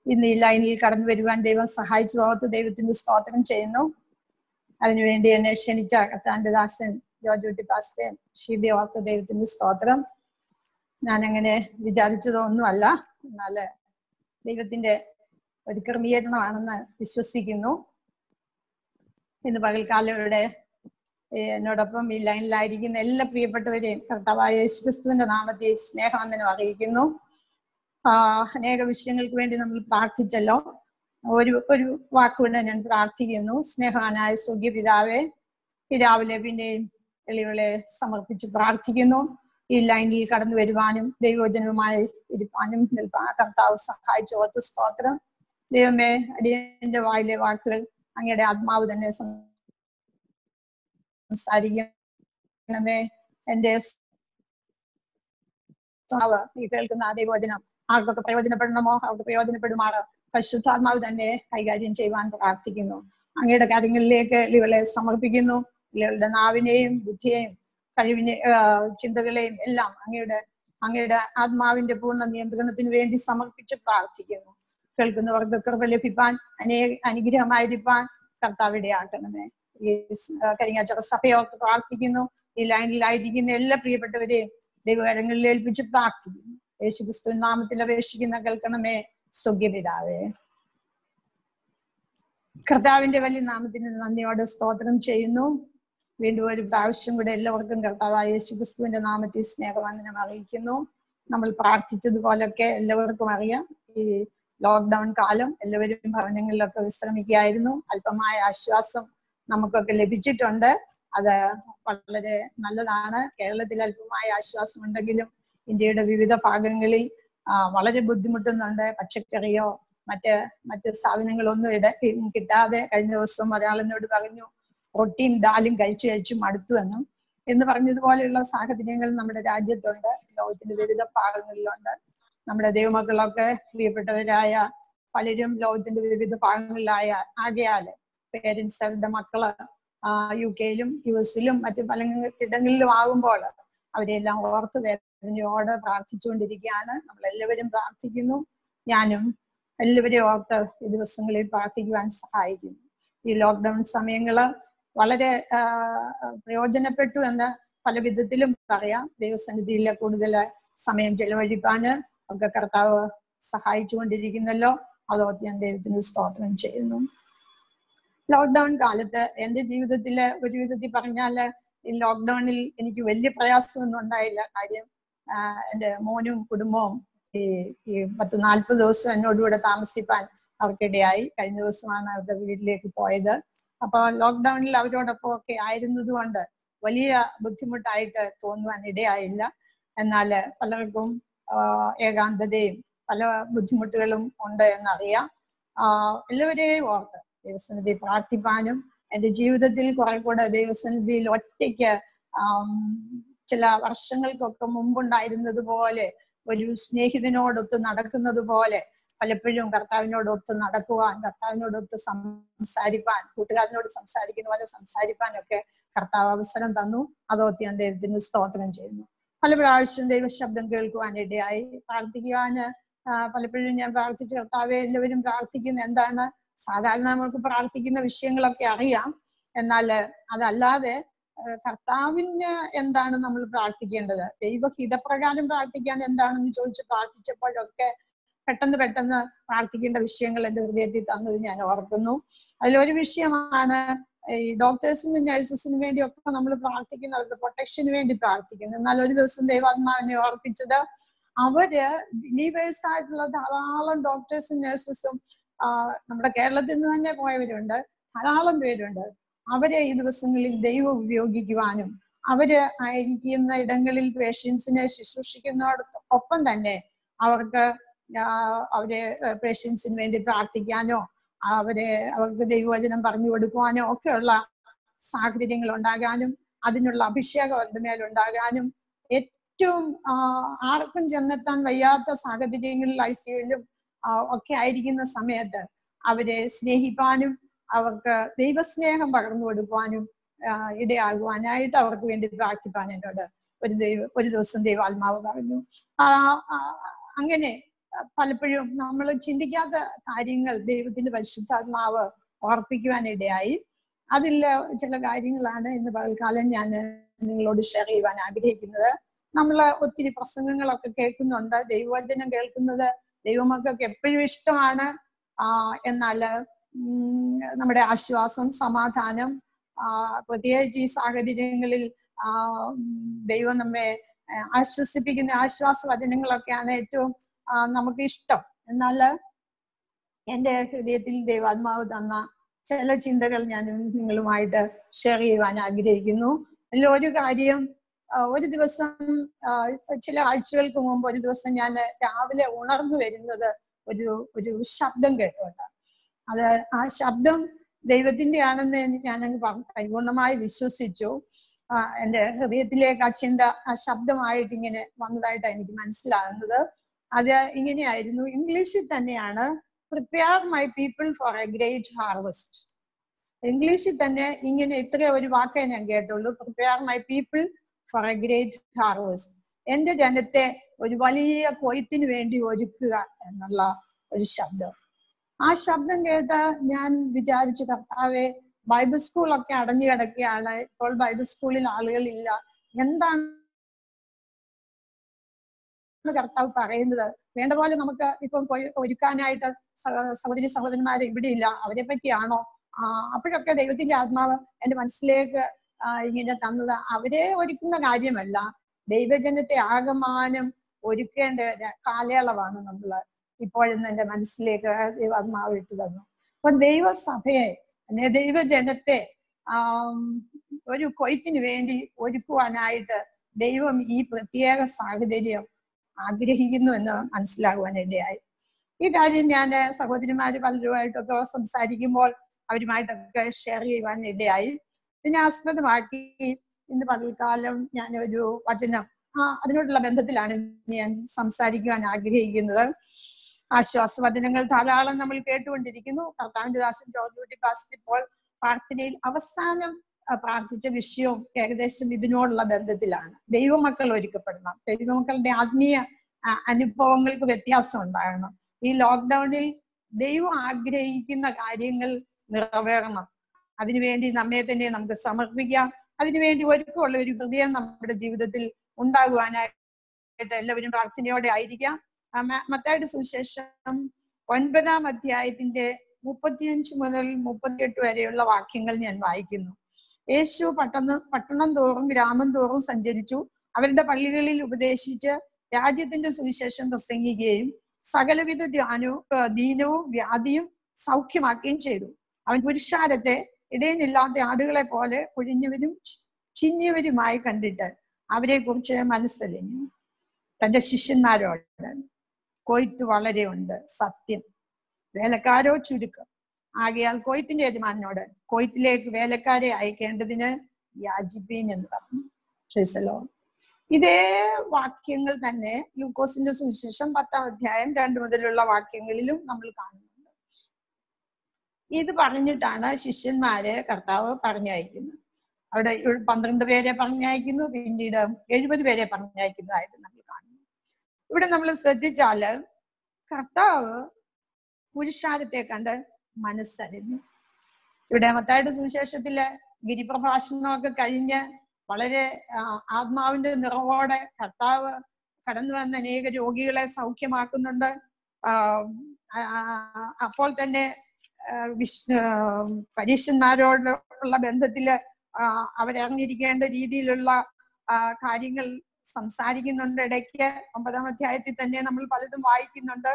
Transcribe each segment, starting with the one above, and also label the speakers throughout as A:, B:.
A: ഇന്ന് ഈ ലൈനിൽ കടന്നു വരുവാൻ ദൈവം സഹായിച്ചു ഓർത്ത് ദൈവത്തിന് സ്തോത്രം ചെയ്യുന്നു അതിനുവേണ്ടി എന്നെ ക്ഷണിച്ച കത്താന്റെ ദാസൻ ജോർജുട്ടി പാസ്റ്റേ ഷീബി ഓർത്ത് ദൈവത്തിന് സ്തോത്രം ഞാൻ അങ്ങനെ വിചാരിച്ചതൊന്നുമല്ല എന്നാൽ ദൈവത്തിന്റെ ഒരു ക്രമീകരണമാണെന്ന് വിശ്വസിക്കുന്നു ഇന്ന് പകൽക്കാലം ഇവിടെ ഏഹ് എന്നോടൊപ്പം ഈ ലൈനിലായിരിക്കുന്ന എല്ലാ പ്രിയപ്പെട്ടവരെയും കർത്താവായ യേശുക്രിസ്തുവിന്റെ നാമത്തെ സ്നേഹവന്ദനം അറിയിക്കുന്നു ആ അനേക വിഷയങ്ങൾക്ക് വേണ്ടി നമ്മൾ പ്രാർത്ഥിച്ചല്ലോ ഒരു ഒരു വാക്കുകൊണ്ട് ഞാൻ പ്രാർത്ഥിക്കുന്നു സ്നേഹവാനായ സുഖ്യ പിതാവെ ഈ രാവിലെ പിന്നെയും എളികളെ സമർപ്പിച്ച് പ്രാർത്ഥിക്കുന്നു ഈ ലൈനിൽ കടന്നു വരുവാനും ദൈവവചനവുമായി ഇരിപ്പാനും നിൽപ്പാൻ കർത്താവ് സഹായിച്ചു ഓർത്ത് സ്തോത്രം ദൈവമേ അടിയന്റെ വായിലെ വാക്കുകൾ അങ്ങയുടെ ആത്മാവ് തന്നെ സംസാരിക്കണമേ എന്റെ സ്വഭാവ ഈ കേൾക്കുന്ന ആ ദൈവവചനം ആർക്കൊക്കെ പ്രയോജനപ്പെടണമോ അവർക്ക് പ്രയോജനപ്പെടുമാറ് പരിശുദ്ധാത്മാവ് തന്നെ കൈകാര്യം ചെയ്യുവാൻ പ്രാർത്ഥിക്കുന്നു അങ്ങയുടെ കാര്യങ്ങളിലേക്ക് ഇവളെ സമർപ്പിക്കുന്നു ഇവളുടെ നാവിനെയും ബുദ്ധിയെയും കഴിവിനെ ചിന്തകളെയും എല്ലാം അങ്ങയുടെ അങ്ങയുടെ ആത്മാവിന്റെ പൂർണ്ണ നിയന്ത്രണത്തിന് വേണ്ടി സമർപ്പിച്ച് പ്രാർത്ഥിക്കുന്നു കേൾക്കുന്നവർക്ക് കൃപ ലഭിപ്പാൻ അനേക അനുഗ്രഹമായിരിക്കാൻ കർത്താവിടെ ആക്കണമേ ഈ കരിങ്ങാച്ചറ സഭയോർത്ത് പ്രാർത്ഥിക്കുന്നു ഈ ലൈനിലായിരിക്കുന്ന എല്ലാ പ്രിയപ്പെട്ടവരെയും ദൈവകരങ്ങളിൽ ഏൽപ്പിച്ച് പ്രാർത്ഥിക്കുന്നു യേശു ക്രിസ്തു നാമത്തിൽ അപേക്ഷിക്കുന്ന കേൾക്കണമേ സ്വഗ്യപിതാവേ കർത്താവിന്റെ വലിയ നാമത്തിന് നന്ദിയോടെ സ്തോത്രം ചെയ്യുന്നു വീണ്ടും ഒരു പ്രാവശ്യം കൂടെ എല്ലാവർക്കും കർത്താവായ യേശു ക്രിസ്തുവിന്റെ നാമത്തിൽ സ്നേഹവന്ദനം അറിയിക്കുന്നു നമ്മൾ പ്രാർത്ഥിച്ചതുപോലൊക്കെ എല്ലാവർക്കും അറിയാം ഈ ലോക്ക്ഡൌൺ കാലം എല്ലാവരും ഭവനങ്ങളിലൊക്കെ വിശ്രമിക്കുകയായിരുന്നു അല്പമായ ആശ്വാസം നമുക്കൊക്കെ ലഭിച്ചിട്ടുണ്ട് അത് വളരെ നല്ലതാണ് കേരളത്തിൽ അല്പമായ ആശ്വാസം ഉണ്ടെങ്കിലും ഇന്ത്യയുടെ വിവിധ ഭാഗങ്ങളിൽ വളരെ ബുദ്ധിമുട്ടുന്നുണ്ട് പച്ചക്കറിയോ മറ്റ് മറ്റ് സാധനങ്ങളൊന്നും ഇട കിട്ടാതെ കഴിഞ്ഞ ദിവസം ഒരാളെന്നോട് പറഞ്ഞു റൊട്ടിയും ദാലും കഴിച്ചു കഴിച്ചു മടുത്തു എന്നും എന്ന് പറഞ്ഞതുപോലെയുള്ള സാഹചര്യങ്ങൾ നമ്മുടെ രാജ്യത്തുണ്ട് ലോകത്തിന്റെ വിവിധ ഭാഗങ്ങളിലുണ്ട് നമ്മുടെ ദൈവമക്കളൊക്കെ പ്രിയപ്പെട്ടവരായ പലരും ലോകത്തിന്റെ വിവിധ ഭാഗങ്ങളിലായ ആകെയാല് പേരൻസ് അവരുടെ മക്കള് യു കെയിലും യു എസിലും മറ്റു പല ഇടങ്ങളിലും ആകുമ്പോൾ അവരെല്ലാം ഓർത്ത് വേദനയോടെ പ്രാർത്ഥിച്ചുകൊണ്ടിരിക്കുകയാണ് നമ്മൾ എല്ലാവരും പ്രാർത്ഥിക്കുന്നു ഞാനും എല്ലാവരെയും ഓർത്ത് ഈ ദിവസങ്ങളിൽ പ്രാർത്ഥിക്കുവാൻ സഹായിക്കുന്നു ഈ ലോക്ക്ഡൌൺ സമയങ്ങള് വളരെ പ്രയോജനപ്പെട്ടു എന്ന് പല വിധത്തിലും പറയാം ദൈവസന്നിധിയിലെ കൂടുതൽ സമയം ചെലവഴിപ്പാന് ഒക്കെ കർത്താവ് സഹായിച്ചുകൊണ്ടിരിക്കുന്നല്ലോ അതോർത്ത് ഞാൻ ദൈവത്തിന് സ്തോത്രം ചെയ്യുന്നു ലോക്ക്ഡൌൺ കാലത്ത് എന്റെ ജീവിതത്തില് ഒരു വിധത്തിൽ പറഞ്ഞാല് ഈ ലോക്ക്ഡൌണിൽ എനിക്ക് വലിയ പ്രയാസമൊന്നും ഉണ്ടായില്ല കാര്യം എന്റെ മോനും കുടുംബവും ഈ ഈ പത്ത് നാൽപ്പത് ദിവസം എന്നോടുകൂടെ താമസിപ്പാൻ അവർക്കിടയായി കഴിഞ്ഞ ദിവസമാണ് അവരുടെ വീട്ടിലേക്ക് പോയത് അപ്പൊ ലോക്ക്ഡൌണിൽ അവരോടൊപ്പം ഒക്കെ ആയിരുന്നത് കൊണ്ട് വലിയ ബുദ്ധിമുട്ടായിട്ട് തോന്നുവാൻ ഇടയായില്ല എന്നാൽ പലർക്കും ഏകാന്തതയും പല ബുദ്ധിമുട്ടുകളും ഉണ്ട് എന്നറിയാം എല്ലാവരെയും ഓർത്ത് ദൈവസന്നിധി പ്രാർത്ഥിപ്പാനും എൻ്റെ ജീവിതത്തിൽ കുറെ കൂടെ ദൈവസന്നിധിയിൽ ഒറ്റയ്ക്ക് ചില വർഷങ്ങൾക്കൊക്കെ മുമ്പുണ്ടായിരുന്നത് പോലെ ഒരു സ്നേഹിതനോടൊത്ത് നടക്കുന്നത് പോലെ പലപ്പോഴും കർത്താവിനോടൊത്ത് നടക്കുവാൻ കർത്താവിനോടൊത്ത് സംസാരിപ്പാൻ കൂട്ടുകാരനോട് സംസാരിക്കുന്ന പോലെ സംസാരിപ്പാനൊക്കെ കർത്താവ് അവസരം തന്നു അതോത്ത് ഞാൻ ദൈവത്തിന് സ്തോത്രം ചെയ്യുന്നു പല പ്രാവശ്യം ദൈവശബ്ദം കേൾക്കുവാൻ ഇടയായി പ്രാർത്ഥിക്കുവാന് പലപ്പോഴും ഞാൻ പ്രാർത്ഥിച്ച കർത്താവെ എല്ലാവരും പ്രാർത്ഥിക്കുന്ന എന്താണ് സാധാരണ നമുക്ക് പ്രാർത്ഥിക്കുന്ന വിഷയങ്ങളൊക്കെ അറിയാം എന്നാൽ അതല്ലാതെ കർത്താവിന് എന്താണ് നമ്മൾ പ്രാർത്ഥിക്കേണ്ടത് ദൈവഹിതപ്രകാരം പ്രാർത്ഥിക്കാൻ എന്താണെന്ന് ചോദിച്ച് പ്രാർത്ഥിച്ചപ്പോഴൊക്കെ പെട്ടെന്ന് പെട്ടെന്ന് പ്രാർത്ഥിക്കേണ്ട വിഷയങ്ങൾ എന്റെ ഹൃദയത്തിൽ തന്നത് ഞാൻ ഓർക്കുന്നു അതിലൊരു വിഷയമാണ് ഈ ഡോക്ടേഴ്സിനും നഴ്സസിനും വേണ്ടിയൊക്കെ നമ്മൾ പ്രാർത്ഥിക്കുന്നു അവരുടെ പ്രൊട്ടക്ഷന് വേണ്ടി പ്രാർത്ഥിക്കുന്നു എന്നാൽ ഒരു ദിവസം ദൈവാത്മാവിനെ ഓർപ്പിച്ചത് അവര് ബിലീവേഴ്സ് ആയിട്ടുള്ള ധാരാളം ഡോക്ടേഴ്സും നഴ്സസും നമ്മുടെ കേരളത്തിൽ നിന്ന് തന്നെ പോയവരുണ്ട് ധാരാളം പേരുണ്ട് അവരെ ഈ ദിവസങ്ങളിൽ ദൈവം ഉപയോഗിക്കുവാനും അവര് ആയിരിക്കുന്ന ഇടങ്ങളിൽ പേഷ്യൻസിനെ ശുശ്രൂഷിക്കുന്നതോടൊപ്പം ഒപ്പം തന്നെ അവർക്ക് അവരെ പേഷ്യൻസിന് വേണ്ടി പ്രാർത്ഥിക്കാനോ അവരെ അവർക്ക് ദൈവവചനം പറഞ്ഞു കൊടുക്കുവാനോ ഒക്കെയുള്ള സാഹചര്യങ്ങൾ ഉണ്ടാകാനും അതിനുള്ള അഭിഷേകം അവരുടെ മേലുണ്ടാകാനും ഏറ്റവും ആർക്കും ചെന്നെത്താൻ വയ്യാത്ത സാഹചര്യങ്ങളിൽ ഐ സിയുലും ഒക്കെ ആയിരിക്കുന്ന സമയത്ത് അവരെ സ്നേഹിപ്പാനും അവർക്ക് ദൈവസ്നേഹം പകർന്നു കൊടുക്കുവാനും ഇടയാകുവാനായിട്ട് അവർക്ക് വേണ്ടി പ്രാർത്ഥിപ്പാൻ എന്നോട് ഒരു ദൈവ ഒരു ദിവസം ദൈവാത്മാവ് പറഞ്ഞു ആ അങ്ങനെ പലപ്പോഴും നമ്മൾ ചിന്തിക്കാത്ത കാര്യങ്ങൾ ദൈവത്തിന്റെ പരിശുദ്ധാത്മാവ് ഓർപ്പിക്കുവാനിടയായി അതിൽ ചില കാര്യങ്ങളാണ് ഇന്ന് പകൽക്കാലം ഞാൻ നിങ്ങളോട് ഷെയർ ചെയ്യുവാൻ ആഗ്രഹിക്കുന്നത് നമ്മൾ ഒത്തിരി പ്രസംഗങ്ങളൊക്കെ കേൾക്കുന്നുണ്ട് ദൈവവചനം കേൾക്കുന്നത് ദൈവമക്കൾക്ക് എപ്പോഴും ഇഷ്ടമാണ് ആ എന്നാൽ നമ്മുടെ ആശ്വാസം സമാധാനം ആ പ്രത്യേകിച്ച് ഈ സാഹചര്യങ്ങളിൽ ആ ദൈവം നമ്മെ ആശ്വസിപ്പിക്കുന്ന ആശ്വാസ വചനങ്ങളൊക്കെയാണ് ഏറ്റവും നമുക്ക് ഇഷ്ടം എന്നാൽ എൻ്റെ ഹൃദയത്തിൽ ദൈവാത്മാവ് തന്ന ചില ചിന്തകൾ ഞാൻ നിങ്ങളുമായിട്ട് ഷെയർ ചെയ്യുവാൻ ആഗ്രഹിക്കുന്നു അതിൽ ഒരു കാര്യം ഒരു ദിവസം ചില ആഴ്ചകൾക്ക് മുമ്പ് ഒരു ദിവസം ഞാൻ രാവിലെ ഉണർന്നു വരുന്നത് ഒരു ഒരു ശബ്ദം കേട്ടുകൊണ്ട് അത് ആ ശബ്ദം ദൈവത്തിന്റെ ആണെന്ന് ഞാൻ അങ്ങ് പരിപൂർണമായി വിശ്വസിച്ചു എൻ്റെ ഹൃദയത്തിലേക്ക് ആ ചിന്ത ആ ശബ്ദമായിട്ട് ഇങ്ങനെ വന്നതായിട്ടാണ് എനിക്ക് മനസ്സിലാകുന്നത് അത് ഇങ്ങനെയായിരുന്നു ഇംഗ്ലീഷിൽ തന്നെയാണ് prepare my people for a great harvest ഇംഗ്ലീഷിൽ തന്നെ ഇങ്ങനെ ഇത്ര ഒരു വാക്കേ ഞാൻ കേട്ടുള്ളൂ prepare my people for a great harvest എന്റെ ജനത്തെ ഒരു വലിയ കൊയ്ത്തിന് വേണ്ടി ഒരുക്കുക എന്നുള്ള ഒരു ശബ്ദം ആ ശബ്ദം കേട്ട് ഞാൻ വിചാരിച്ചു കർത്താവെ ബൈബിൾ സ്കൂളൊക്കെ അടഞ്ഞു കിടക്കുകയാണ് ഇപ്പോൾ ബൈബിൾ സ്കൂളിൽ ആളുകളില്ല എന്താണ് കർത്താവ് പറയുന്നത് വേണ്ട പോലെ നമുക്ക് ഇപ്പം ഒരുക്കാനായിട്ട് സഹോദരി സഹോദരന്മാരെ ഇവിടെ ഇല്ല അവരെ പറ്റിയാണോ ആ അപ്പോഴൊക്കെ ദൈവത്തിന്റെ ആത്മാവ് എന്റെ മനസ്സിലേക്ക് ഇങ്ങനെ തന്നത് അവരെ ഒരുക്കുന്ന കാര്യമല്ല ദൈവജനത്തെ ആകമാനം ഒരുക്കേണ്ട കാലയളവാണ് നമ്മൾ ഇപ്പോഴെന്ന് എന്റെ മനസ്സിലേക്ക് ദൈവാത്മാവ് ഇട്ടു തന്നു അപ്പൊ ദൈവസഭയെ അല്ലെ ദൈവജനത്തെ ആ ഒരു കൊയ്ത്തിന് വേണ്ടി ഒരുക്കുവാനായിട്ട് ദൈവം ഈ പ്രത്യേക സാഹചര്യം ആഗ്രഹിക്കുന്നു എന്ന് മനസ്സിലാകുവാൻ ഇടയായി ഈ കാര്യം ഞാൻ സഹോദരിമാര് പലരുമായിട്ടൊക്കെ സംസാരിക്കുമ്പോൾ അവരുമായിട്ടൊക്കെ ഷെയർ ചെയ്യുവാൻ ഇടയായി പിന്നെ ആസ്പദമാക്കി ഇന്ന് പകൽക്കാലം ഞാൻ ഒരു വചനം ആ അതിനോടുള്ള ബന്ധത്തിലാണ് ഞാൻ സംസാരിക്കുവാൻ ആഗ്രഹിക്കുന്നത് ആശ്വാസവചനങ്ങൾ ധാരാളം നമ്മൾ കേട്ടുകൊണ്ടിരിക്കുന്നു കർത്താവിന്റെ ദാസൻ ജോർജ് കുട്ടി പാസ്റ്റ് ഇപ്പോൾ പ്രാർത്ഥനയിൽ അവസാനം പ്രാർത്ഥിച്ച വിഷയവും ഏകദേശം ഇതിനോടുള്ള ബന്ധത്തിലാണ് ദൈവമക്കൾ ഒരുക്കപ്പെടണം ദൈവമക്കളുടെ ആത്മീയ അനുഭവങ്ങൾക്ക് വ്യത്യാസം ഉണ്ടാകണം ഈ ലോക്ക്ഡൌണിൽ ദൈവം ആഗ്രഹിക്കുന്ന കാര്യങ്ങൾ നിറവേറണം അതിനുവേണ്ടി നമ്മെ തന്നെ നമുക്ക് സമർപ്പിക്കാം അതിനുവേണ്ടി ഒരുക്കമുള്ള ഒരു ഹൃദയം നമ്മുടെ ജീവിതത്തിൽ ഉണ്ടാകുവാനായിട്ട് എല്ലാവരും പ്രാർത്ഥനയോടെ ആയിരിക്കാം മത്തായുടെ സുവിശേഷം ഒൻപതാം അധ്യായത്തിന്റെ മുപ്പത്തിയഞ്ച് മുതൽ മുപ്പത്തിയെട്ട് വരെയുള്ള വാക്യങ്ങൾ ഞാൻ വായിക്കുന്നു യേശു പട്ടണം പട്ടണം തോറും ഗ്രാമം തോറും സഞ്ചരിച്ചു അവരുടെ പള്ളികളിൽ ഉപദേശിച്ച് രാജ്യത്തിന്റെ സുവിശേഷം പ്രസംഗിക്കുകയും സകലവിധ ധ്യാനവും ദീനവും വ്യാധിയും സൗഖ്യമാക്കുകയും ചെയ്തു അവൻ പുരുഷാരത്തെ ഇടയനില്ലാത്ത ആടുകളെ പോലെ ഒഴിഞ്ഞവരും ചിന്നിയവരുമായി കണ്ടിട്ട് അവരെ കുറിച്ച് മനസ്സലിഞ്ഞു തന്റെ ശിഷ്യന്മാരോട് കൊയ്ത്ത് വളരെ ഉണ്ട് സത്യം വേലക്കാരോ ചുരുക്കം ആകയാൽ കൊയ്ത്തിന്റെ യജമാനോട് കൊയ്ത്തിലേക്ക് വേലക്കാരെ അയക്കേണ്ടതിന് യാചിപ്പീൻ എന്ന് പറഞ്ഞു ഷിസലോ ഇതേ വാക്യങ്ങൾ തന്നെ ലൂക്കോസിന്റെ സുവിശേഷം പത്താം അധ്യായം രണ്ട് മുതലുള്ള വാക്യങ്ങളിലും നമ്മൾ കാണുന്നുണ്ട് ഇത് പറഞ്ഞിട്ടാണ് ശിഷ്യന്മാരെ കർത്താവ് പറഞ്ഞയക്കുന്നത് അവിടെ പന്ത്രണ്ട് പേരെ പറഞ്ഞയക്കുന്നു പിന്നീട് എഴുപത് പേരെ പറഞ്ഞയക്കുന്നതായിട്ട് നമ്മൾ കാണുന്നു ഇവിടെ നമ്മൾ ശ്രദ്ധിച്ചാല് കർത്താവ് പുരുഷാരത്തെ കണ്ട് മനസ്സറിഞ്ഞു ഇവിടെ മത്തായുടെ സുവിശേഷത്തില് ഗിരിപ്രഭാഷണമൊക്കെ കഴിഞ്ഞ് വളരെ ആത്മാവിന്റെ നിറവോടെ കർത്താവ് കടന്നു വന്ന അനേക രോഗികളെ സൗഖ്യമാക്കുന്നുണ്ട് അപ്പോൾ തന്നെ വിഷ്ണു പരീക്ഷന്മാരോട് ഉള്ള ബന്ധത്തില് അവരറിഞ്ഞിരിക്കേണ്ട രീതിയിലുള്ള കാര്യങ്ങൾ സംസാരിക്കുന്നുണ്ട് ഇടയ്ക്ക് ഒമ്പതാം അധ്യായത്തിൽ തന്നെ നമ്മൾ പലതും വായിക്കുന്നുണ്ട്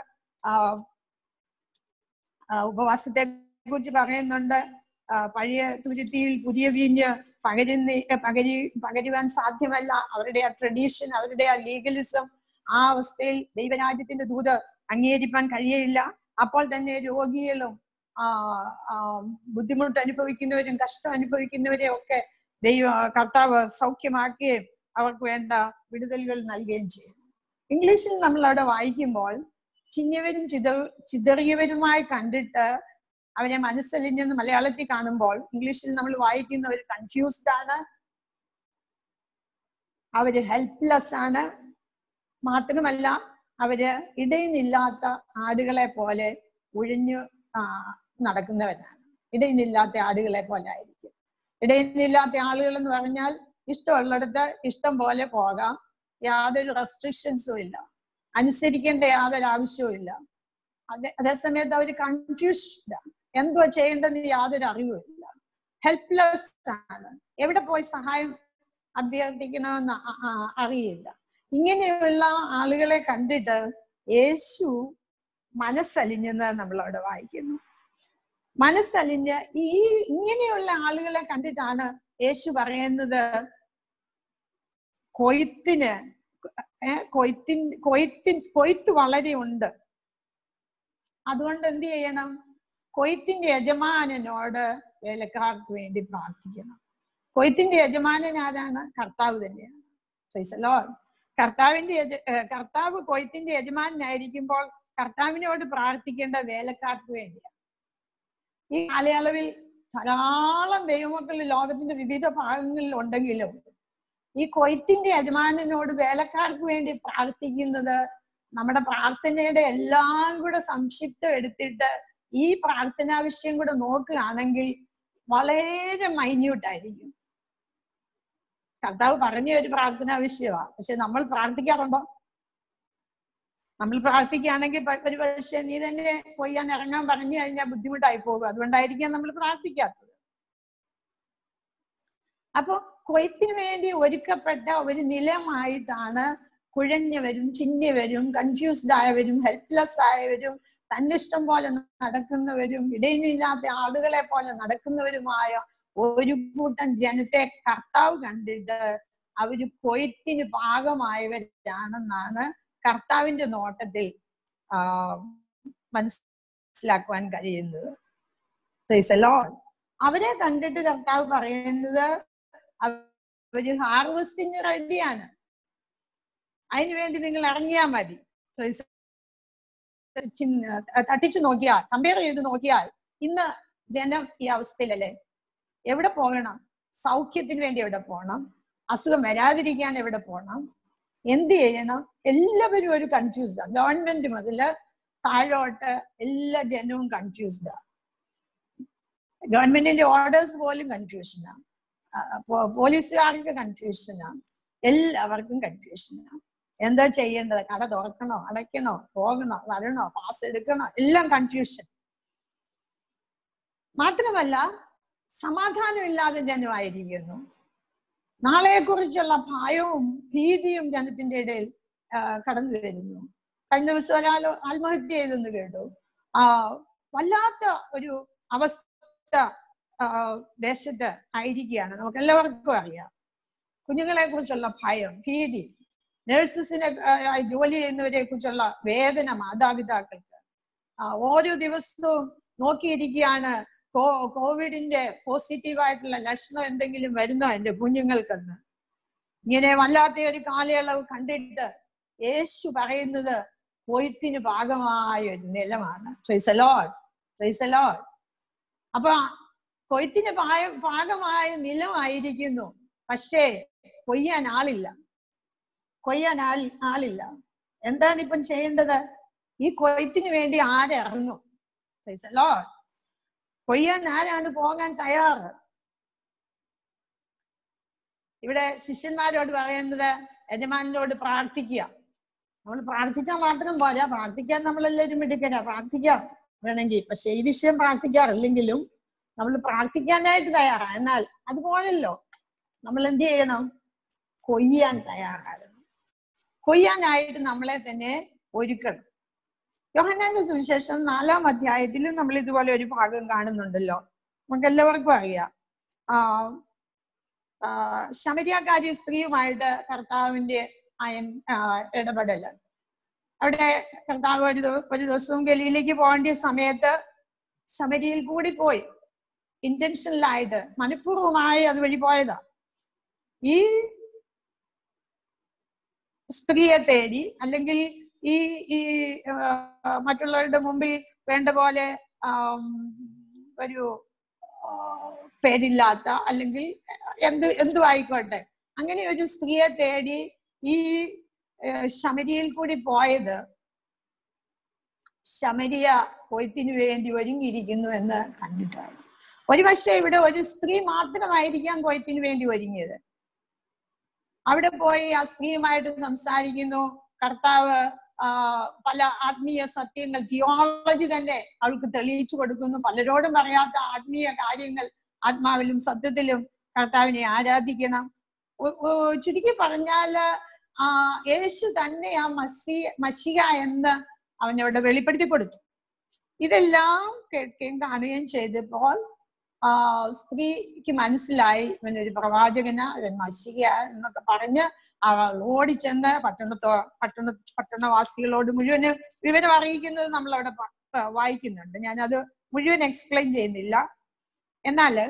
A: ഉപവാസത്തെ കുറിച്ച് പറയുന്നുണ്ട് പഴയ തുരുത്തിയിൽ പുതിയ വീഞ്ഞ് പകരുന്ന പകരി പകരുവാൻ സാധ്യമല്ല അവരുടെ ആ ട്രഡീഷൻ അവരുടെ ആ ലീഗലിസം ആ അവസ്ഥയിൽ ദൈവരാജ്യത്തിന്റെ ദൂത് അംഗീകരിക്കാൻ കഴിയയില്ല അപ്പോൾ തന്നെ രോഗികളും ആ ബുദ്ധിമുട്ട് അനുഭവിക്കുന്നവരും കഷ്ടം അനുഭവിക്കുന്നവരെയും ഒക്കെ ദൈവ കർത്താവ് സൗഖ്യമാക്കുകയും അവർക്ക് വേണ്ട വിടുതലുകൾ നൽകുകയും ചെയ്യും ഇംഗ്ലീഷിൽ നമ്മൾ അവിടെ വായിക്കുമ്പോൾ ചിഞ്ഞവരും ചിതർ ചിതറിയവരുമായി കണ്ടിട്ട് അവരെ മനസ്സലിഞ്ഞെന്ന് മലയാളത്തിൽ കാണുമ്പോൾ ഇംഗ്ലീഷിൽ നമ്മൾ വായിക്കുന്നവർ കൺഫ്യൂസ്ഡ് ആണ് അവര് ഹെൽപ്ലെസ് ആണ് മാത്രമല്ല അവര് ഇടയിനില്ലാത്ത ആടുകളെ പോലെ ഒഴിഞ്ഞു ആ, നടക്കുന്നവരാണ് ഇടയിനില്ലാത്ത ആടുകളെ പോലെ ആയിരിക്കും ഇടയിനില്ലാത്ത ആളുകൾ എന്ന് പറഞ്ഞാൽ ഇഷ്ടമുള്ളിടത്ത് ഇഷ്ടം പോലെ പോകാം യാതൊരു റെസ്ട്രിക്ഷൻസും ഇല്ല അനുസരിക്കേണ്ട യാതൊരു ആവശ്യവും ഇല്ല അതേ അതേസമയത്ത് അവർ കൺഫ്യൂസ്ഡ് എന്തോ ചെയ്യേണ്ടെന്ന് യാതൊരു അറിവുമില്ല ഹെൽപ്ലെസ് ആണ് എവിടെ പോയി സഹായം അഭ്യർത്ഥിക്കണമെന്ന് അ- അ- അറിയില്ല ഇങ്ങനെയുള്ള ആളുകളെ കണ്ടിട്ട് യേശു മനസ്സലിഞ്ഞെന്ന് നമ്മളവിടെ വായിക്കുന്നു മനസ്സലിഞ്ഞ് ഈ ഇങ്ങനെയുള്ള ആളുകളെ കണ്ടിട്ടാണ് യേശു പറയുന്നത് കൊയ്ത്തിന് ഏ, കൊയ്ത്തിൻ കൊയ്ത്തിൻ കൊയ്ത്ത് വളരെ ഉണ്ട് അതുകൊണ്ട് എന്ത് ചെയ്യണം കൊയ്ത്തിന്റെ യജമാനനോട് വേലക്കാർക്ക് വേണ്ടി പ്രാർത്ഥിക്കണം കൊയ്ത്തിന്റെ യജമാനൻ ആരാണ് കർത്താവ് തന്നെയാണ് Praise the Lord. കർത്താവിന്റെ യജ- ഏ, കർത്താവ് കൊയ്ത്തിന്റെ യജമാനായിരിക്കുമ്പോൾ കർത്താവിനോട് പ്രാർത്ഥിക്കേണ്ട വേലക്കാർക്ക് വേണ്ടിയാണ് ഈ കാലയളവിൽ ധാരാളം ദൈവമക്കൾ ലോകത്തിന്റെ വിവിധ ഭാഗങ്ങളിൽ ഉണ്ടെങ്കിലും ഈ കൊയ്ത്തിന്റെ യജമാനനോട് വേലക്കാർക്ക് വേണ്ടി പ്രാർത്ഥിക്കുന്നത് നമ്മുടെ പ്രാർത്ഥനയുടെ എല്ലാം കൂടെ സംക്ഷിപ്തം എടുത്തിട്ട് ഈ പ്രാർത്ഥനാ വിഷയം കൂടെ നോക്കുകയാണെങ്കിൽ വളരെ മൈന്യൂട്ട് ആയിരിക്കും കർത്താവ് പറഞ്ഞ ഒരു പ്രാർത്ഥനാ വിഷയമാണ് പക്ഷെ നമ്മൾ പ്രാർത്ഥിക്കാറുണ്ടോ നമ്മൾ പ്രാർത്ഥിക്കുകയാണെങ്കിൽ പ- ഒരു പക്ഷേ നീ തന്നെ കൊയ്യാൻ ഇറങ്ങാൻ പറഞ്ഞു കഴിഞ്ഞാൽ ബുദ്ധിമുട്ടായി പോകും അതുകൊണ്ടായിരിക്കാം നമ്മൾ പ്രാർത്ഥിക്കാത്തത് അപ്പൊ കൊയ്ത്തിന് വേണ്ടി ഒരുക്കപ്പെട്ട ഒരു നിലമായിട്ടാണ് കുഴഞ്ഞവരും ചിന്നിയവരും കൺഫ്യൂസ്ഡ് ആയവരും ഹെൽപ്ലെസ് ആയവരും തന്നിഷ്ടം പോലെ നടക്കുന്നവരും ഇടയിലില്ലാത്ത ആളുകളെ പോലെ നടക്കുന്നവരുമായ ഒരു കൂട്ടം ജനത്തെ കർത്താവ് കണ്ടിട്ട് അവര് കൊയ്ത്തിന് പാകമായവരാണെന്നാണ് കർത്താവിന്റെ നോട്ടത്തിൽ ആ മനസ്സിലാക്കുവാൻ കഴിയുന്നത് Praise the Lord. അവരെ കണ്ടിട്ട് കർത്താവ് പറയുന്നത് അവര് ഹാർവസ്റ്റിന് റെഡിയാണ് അതിനു വേണ്ടി നിങ്ങൾ ഇറങ്ങിയാൽ മതി Praise the- ചിന്ന- തട്ടിച്ചു നോക്കിയാൽ കമ്പയർ ചെയ്ത് നോക്കിയാൽ ഇന്ന് ജനം ഈ അവസ്ഥയിലല്ലേ എവിടെ പോകണം സൗഖ്യത്തിന് വേണ്ടി എവിടെ പോകണം അസുഖം വരാതിരിക്കാൻ എവിടെ പോകണം എന്ത് ചെയ്യണം എല്ലാവരും ഒരു കൺഫ്യൂസ്ഡാണ് ഗവൺമെന്റ് മുതല് താഴോട്ട് എല്ലാ ജനവും കൺഫ്യൂസ്ഡാണ് ഗവൺമെന്റിന്റെ ഓർഡേഴ്സ് പോലും കൺഫ്യൂഷനാണ് പോലീസുകാർക്ക് കൺഫ്യൂഷനാണ് എല്ലാവർക്കും കൺഫ്യൂഷനാണ് എന്താ ചെയ്യേണ്ടത് കട തുറക്കണോ അടയ്ക്കണോ പോകണോ വരണോ പാസ് എടുക്കണോ എല്ലാം കൺഫ്യൂഷൻ മാത്രമല്ല സമാധാനമില്ലാതെ ജനമായിരിക്കുന്നു നാളെക്കുറിച്ചുള്ള ഭയവും ഭീതിയും ജനത്തിന്റെ ഇടയിൽ ആ, കടന്നു വരുന്നു കഴിഞ്ഞ ദിവസം ഒരാൾ ആത്മഹത്യ ചെയ്തെന്ന് കേട്ടു ആ വല്ലാത്ത ഒരു അവസ്ഥ ആ, ദേശത്ത് ആയിരിക്കുകയാണ് നമുക്ക് എല്ലാവർക്കും അറിയാം കുഞ്ഞുങ്ങളെ കുറിച്ചുള്ള ഭയം ഭീതി നഴ്സസിനെ ജോലി ചെയ്യുന്നവരെ കുറിച്ചുള്ള വേദന മാതാപിതാക്കൾക്ക് ആ, ഓരോ ദിവസവും നോക്കിയിരിക്കുകയാണ് കോ- കോവിഡിന്റെ പോസിറ്റീവ് ആയിട്ടുള്ള ലക്ഷണം എന്തെങ്കിലും വരുന്നോ എന്റെ കുഞ്ഞുങ്ങൾക്കെന്ന് ഇങ്ങനെ വല്ലാത്ത ഒരു കാലയളവ് കണ്ടിട്ട് യേശു പറയുന്നത് കൊയ്ത്തിന് ഭാഗമായ ഒരു നിലമാണ് ഫ്രൈസലോഡ് ഫ്രൈസലോഡ് അപ്പൊ കൊയ്ത്തിന് പായ- പാകമായ നിലമായിരിക്കുന്നു പക്ഷേ കൊയ്യാൻ ആളില്ല കൊയ്യാൻ ആൾ ആളില്ല എന്താണ് ഇപ്പം ചെയ്യേണ്ടത് ഈ കൊയ്ത്തിന് വേണ്ടി ആരിറങ്ങും ഫ്രൈസലോഡ് കൊയ്യാൻ ആരാണ് പോകാൻ തയ്യാറ് ഇവിടെ ശിഷ്യന്മാരോട് പറയുന്നത് യജമാനോട് പ്രാർത്ഥിക്കുക നമ്മൾ പ്രാർത്ഥിച്ചാൽ മാത്രം പോരാ പ്രാർത്ഥിക്കാൻ നമ്മളെല്ലാവരും മിടുക്കരാ പ്രാർത്ഥിക്കാം വേണമെങ്കിൽ പക്ഷെ ഈ വിഷയം പ്രാർത്ഥിക്കാറില്ലെങ്കിലും നമ്മൾ പ്രാർത്ഥിക്കാനായിട്ട് തയ്യാറാ എന്നാൽ അതുപോലല്ലോ നമ്മൾ എന്ത് ചെയ്യണം കൊയ്യാൻ തയ്യാറാകണം കൊയ്യാനായിട്ട് നമ്മളെ തന്നെ ഒരുക്കണം യോഹന്നാന്റെ സുവിശേഷം നാലാം അധ്യായത്തിലും നമ്മൾ ഇതുപോലെ ഒരു ഭാഗം കാണുന്നുണ്ടല്ലോ നമുക്ക് എല്ലാവർക്കും അറിയാം ആ ആ, ശമരിയാക്കാരി സ്ത്രീയുമായിട്ട് കർത്താവിന്റെ അയൻ ആ, ഇടപെടൽ അവിടെ കർത്താവ് ഒരു ദിവ- ഒരു ദിവസവും ഗലിയിലേക്ക് പോകേണ്ട സമയത്ത് ശമരിയിൽ കൂടി പോയി ഇന്റൻഷനലായിട്ട് മനഃപൂർവ്വമായി അതുവഴി പോയതാ ഈ സ്ത്രീയെ തേടി അല്ലെങ്കിൽ ഈ ഈ ആ, മറ്റുള്ളവരുടെ മുമ്പിൽ വേണ്ട പോലെ ആം, ഒരു ആ, പേരില്ലാത്ത അല്ലെങ്കിൽ എന്ത് എന്തു ആയിക്കോട്ടെ അങ്ങനെ ഒരു സ്ത്രീയെ തേടി ഈ ഏ, ഏഹ് ശമരിയിൽ കൂടി പോയത് ശമരിയ കൊയ്ത്തിന് വേണ്ടി ഒരുങ്ങിയിരിക്കുന്നു എന്ന് കണ്ടിട്ടാണ് ഒരുപക്ഷെ ഇവിടെ ഒരു സ്ത്രീ മാത്രമായിരിക്കാം കൊയ്ത്തിന് വേണ്ടി ഒരുങ്ങിയത് അവിടെ പോയി ആ സ്ത്രീയുമായിട്ട് സംസാരിക്കുന്നു കർത്താവ് ആ, പല ആത്മീയ സത്യങ്ങൾ തിയോളജി തന്നെ അവൾക്ക് തെളിയിച്ചു കൊടുക്കുന്നു പലരോടും പറയാത്ത ആത്മീയ കാര്യങ്ങൾ ആത്മാവിലും സത്യത്തിലും കർത്താവിനെ ആരാധിക്കണം ഒ- ഒ- ചുരുക്കി പറഞ്ഞാല് ആ യേശു തന്നെ ആ മസി മഷിക എന്ന് അവനവിടെ വെളിപ്പെടുത്തി കൊടുത്തു ഇതെല്ലാം കേൾക്കുകയും കാണുകയും ചെയ്തപ്പോൾ ആ സ്ത്രീക്ക് മനസ്സിലായി ഇവനൊരു പ്രവാചകന ഇവൻ മഷിക എന്നൊക്കെ പറഞ്ഞ് അവൾ ഓടിച്ചെന്ന് പട്ടണത്തോ പട്ടണ പട്ടണവാസികളോട് മുഴുവന് വിവരം അറിയിക്കുന്നത് നമ്മൾ അവിടെ വായിക്കുന്നുണ്ട് ഞാനത് മുഴുവൻ എക്സ്പ്ലെയിൻ ചെയ്യുന്നില്ല എന്നാല്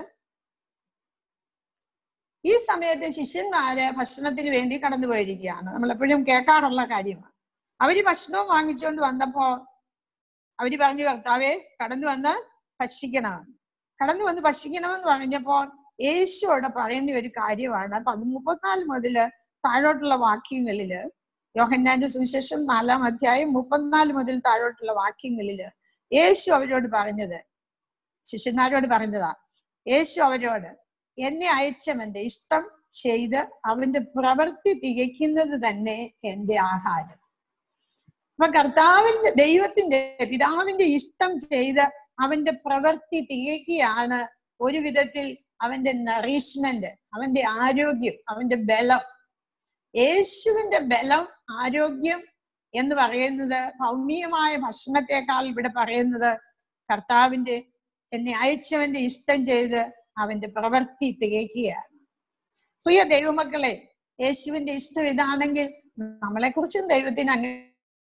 A: ഈ സമയത്ത് ശിഷ്യന്മാര് ഭക്ഷണത്തിന് വേണ്ടി കടന്നു പോയിരിക്കുകയാണ് നമ്മൾ എപ്പോഴും കേൾക്കാറുള്ള കാര്യമാണ് അവര് ഭക്ഷണവും വാങ്ങിച്ചുകൊണ്ട് വന്നപ്പോ അവര് പറഞ്ഞു കർത്താവെ കടന്നു വന്ന് ഭക്ഷിക്കണമെന്ന് കടന്നു വന്ന് ഭക്ഷിക്കണമെന്ന് പറഞ്ഞപ്പോൾ യേശു അവിടെ പറയുന്ന ഒരു കാര്യമാണ് അപ്പൊ അത് മുപ്പത്തിനാല് മുതല് താഴോട്ടുള്ള വാക്യങ്ങളില് യോഹന്നാന്റെ സുവിശേഷം നാലാം അധ്യായം മുപ്പത്തിനാല് മുതൽ താഴോട്ടുള്ള വാക്യങ്ങളില് യേശു അവരോട് പറഞ്ഞത് ശിഷ്യന്മാരോട് പറഞ്ഞതാ യേശു അവരോട് എന്നെ അയച്ചവന്റെ ഇഷ്ടം ചെയ്ത് അവന്റെ പ്രവൃത്തി തികയ്ക്കുന്നത് തന്നെ എന്റെ ആഹാരം അപ്പൊ കർത്താവിന്റെ ദൈവത്തിന്റെ പിതാവിന്റെ ഇഷ്ടം ചെയ്ത് അവന്റെ പ്രവൃത്തി തികയ്ക്കുകയാണ് ഒരു വിധത്തിൽ അവന്റെ നറീഷ്മെന്റ് അവന്റെ ആരോഗ്യം അവന്റെ ബലം യേശുവിന്റെ ബലം ആരോഗ്യം എന്ന് പറയുന്നത് ഭൗമികമായ ഭക്ഷണത്തെക്കാൾ ഇവിടെ പറയുന്നത് കർത്താവിന്റെ എന്നെ അയച്ചവന്റെ ഇഷ്ടം ചെയ്ത് അവന്റെ പ്രവൃത്തി തികയ്ക്കുകയാണ് പ്രിയ ദൈവമക്കളെ യേശുവിന്റെ ഇഷ്ടം ഇതാണെങ്കിൽ നമ്മളെ കുറിച്ചും ദൈവത്തിന് അങ്ങനെ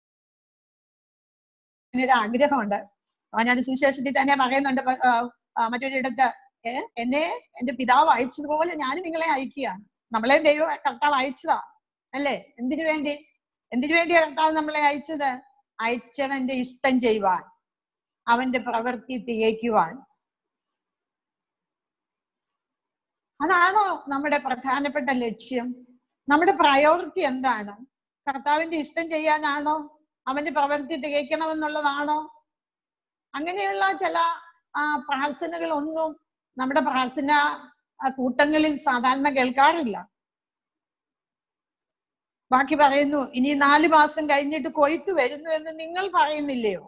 A: ഒരു ആഗ്രഹമുണ്ട് അപ്പൊ ഞാൻ സുവിശേഷത്തിൽ തന്നെ പറയുന്നുണ്ട് പ- ആ, ആ, മറ്റൊരിടത്ത് ഏ എന്നെ എന്റെ പിതാവ് അയച്ചതുപോലെ ഞാൻ നിങ്ങളെ അയക്കുകയാണ് നമ്മളെ ദൈവം കർത്താവ് അയച്ചതാ അല്ലേ എന്തിനു വേണ്ടി എന്തിനു വേണ്ടിയാ കർത്താവ് നമ്മളെ അയച്ചത് അയച്ചവന്റെ ഇഷ്ടം ചെയ്യുവാൻ അവന്റെ പ്രവൃത്തി തികയ്ക്കുവാൻ അതാണോ നമ്മുടെ പ്രധാനപ്പെട്ട ലക്ഷ്യം നമ്മുടെ പ്രയോറിറ്റി എന്താണ് കർത്താവിന്റെ ഇഷ്ടം ചെയ്യാനാണോ അവന്റെ പ്രവൃത്തി തികയ്ക്കണമെന്നുള്ളതാണോ അങ്ങനെയുള്ള ചില ആ പ്രാർത്ഥനകൾ ഒന്നും നമ്മുടെ പ്രാർത്ഥന ആ, കൂട്ടങ്ങളിൽ സാധാരണ കേൾക്കാറില്ല ബാക്കി പറയുന്നു ഇനി നാല് മാസം കഴിഞ്ഞിട്ട് കൊയ്ത്ത് വരുന്നു എന്ന് നിങ്ങൾ പറയുന്നില്ലയോ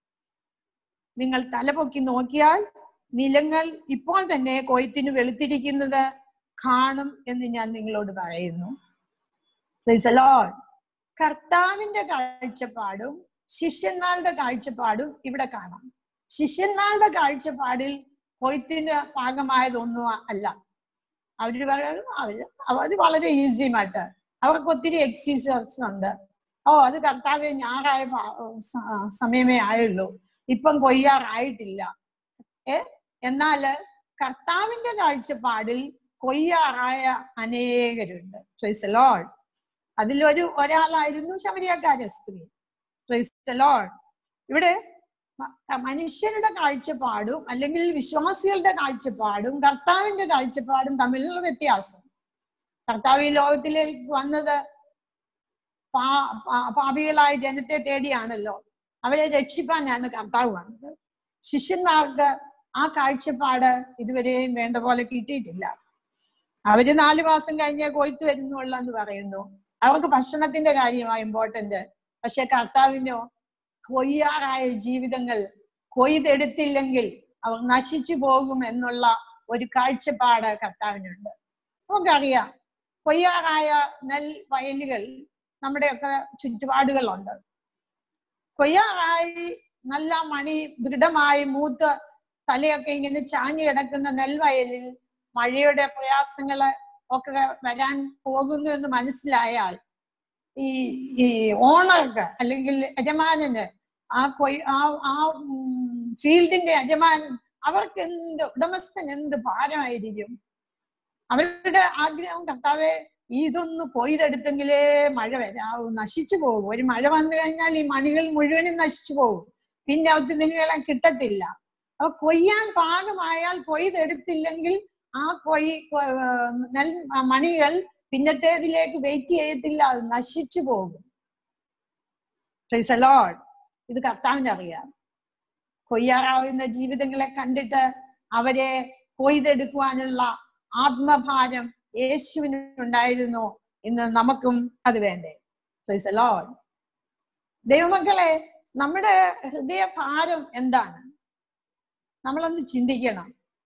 A: നിങ്ങൾ തലപൊക്കി നോക്കിയാൽ നിലങ്ങൾ ഇപ്പോൾ തന്നെ കൊയ്ത്തിന് വെളുത്തിരിക്കുന്നത് കാണും എന്ന് ഞാൻ നിങ്ങളോട് പറയുന്നു Praise the Lord. കർത്താവിന്റെ കാഴ്ചപ്പാടും ശിഷ്യന്മാരുടെ കാഴ്ചപ്പാടും ഇവിടെ കാണാം ശിഷ്യന്മാരുടെ കാഴ്ചപ്പാടിൽ കൊയ്ത്തിന്റെ ഭാഗമായതൊന്നും അല്ല അവര് പറയുന്നത് അവര് അവര് വളരെ ഈസിയുമായിട്ട് അവർക്ക് ഒത്തിരി എക്സീസേഴ്സ് ഉണ്ട് ഓ അത് കർത്താവ് ഞാറായ ഭാ- സ- സമയമേ ആയുള്ളൂ ഇപ്പം കൊയ്യാറായിട്ടില്ല ഏ എന്നാല് കർത്താവിന്റെ കാഴ്ചപ്പാടിൽ കൊയ്യാറായ അനേകരുണ്ട് Praise the Lord. അതിലൊരു ഒരാളായിരുന്നു ശമരിയക്കാര സ്ത്രീ Praise the Lord. ഇവിടെ മ- മനുഷ്യരുടെ കാഴ്ചപ്പാടും അല്ലെങ്കിൽ വിശ്വാസികളുടെ കാഴ്ചപ്പാടും കർത്താവിന്റെ കാഴ്ചപ്പാടും തമ്മിലുള്ള വ്യത്യാസം കർത്താവ് ഈ ലോകത്തിലേക്ക് വന്നത് പാ പാ- പാപികളായ ജനത്തെ തേടിയാണല്ലോ അവരെ രക്ഷിപ്പാനാണ് കർത്താവ് വന്നത് ശിഷ്യന്മാർക്ക് ആ കാഴ്ചപ്പാട് ഇതുവരെയും വേണ്ട പോലെ കിട്ടിയിട്ടില്ല അവര് നാല് മാസം കഴിഞ്ഞേ കൊയ്ത്ത് വരുന്നുള്ളൂ എന്ന് പറയുന്നു അവർക്ക് ഭക്ഷണത്തിന്റെ കാര്യമാണ് ഇമ്പോർട്ടന്റ് പക്ഷെ കർത്താവിനോ കൊയ്യാറായ ജീവിതങ്ങൾ കൊയ്തെടുത്തില്ലെങ്കിൽ അവർ നശിച്ചു പോകും എന്നുള്ള ഒരു കാഴ്ചപ്പാട് കർത്താവിനുണ്ട് നമുക്കറിയാം കൊയ്യാറായ നെൽ വയലുകൾ നമ്മുടെയൊക്കെ ചുറ്റുപാടുകളുണ്ട് കൊയ്യാറായി നല്ല മണി ദൃഢമായി മൂത്ത് തലയൊക്കെ ഇങ്ങനെ ചാഞ്ഞു കിടക്കുന്ന നെൽവയലിൽ മഴയുടെ പ്രയാസങ്ങള് ഒക്കെ വരാൻ പോകുന്നു എന്ന് മനസ്സിലായാൽ ഈ ഈ ഓണർക്ക് അല്ലെങ്കിൽ യജമാനന് ആ കൊയ് ആ ആ ഫീൽഡിന്റെ യജമാനൻ അവർക്ക് എന്ത് ഉടമസ്ഥൻ എന്ത് ഭാരമായിരിക്കും അവരുടെ ആഗ്രഹം കർത്താവെ ഇതൊന്ന് കൊയ്തെടുത്തെങ്കിലേ മഴ വരാവൂ നശിച്ചു പോകും ഒരു മഴ വന്നു കഴിഞ്ഞാൽ ഈ മണികൾ മുഴുവനും നശിച്ചു പോകും പിന്നെ അവർക്ക് ഇതിനുകളെ കിട്ടത്തില്ല അപ്പൊ കൊയ്യാൻ പാകമായാൽ കൊയ്തെടുത്തില്ലെങ്കിൽ ആ കൊയ് കൊ- നെൽ ആ മണികൾ പിന്നത്തേതിലേക്ക് വെയിറ്റ് ചെയ്യത്തില്ല അത് നശിച്ചു പോകും Praise the Lord. ഇത് കർത്താവിന് അറിയാം കൊയ്യാറാവുന്ന ജീവിതങ്ങളെ കണ്ടിട്ട് അവരെ കൊയ്തെടുക്കുവാനുള്ള ആത്മഭാരം യേശുവിന് ഉണ്ടായിരുന്നു ഇന്ന് നമുക്കും അത് വേണ്ടേ Praise the Lord. ദൈവമക്കളെ നമ്മുടെ ഹൃദയഭാരം എന്താണ് നമ്മളൊന്ന് ചിന്തിക്കണം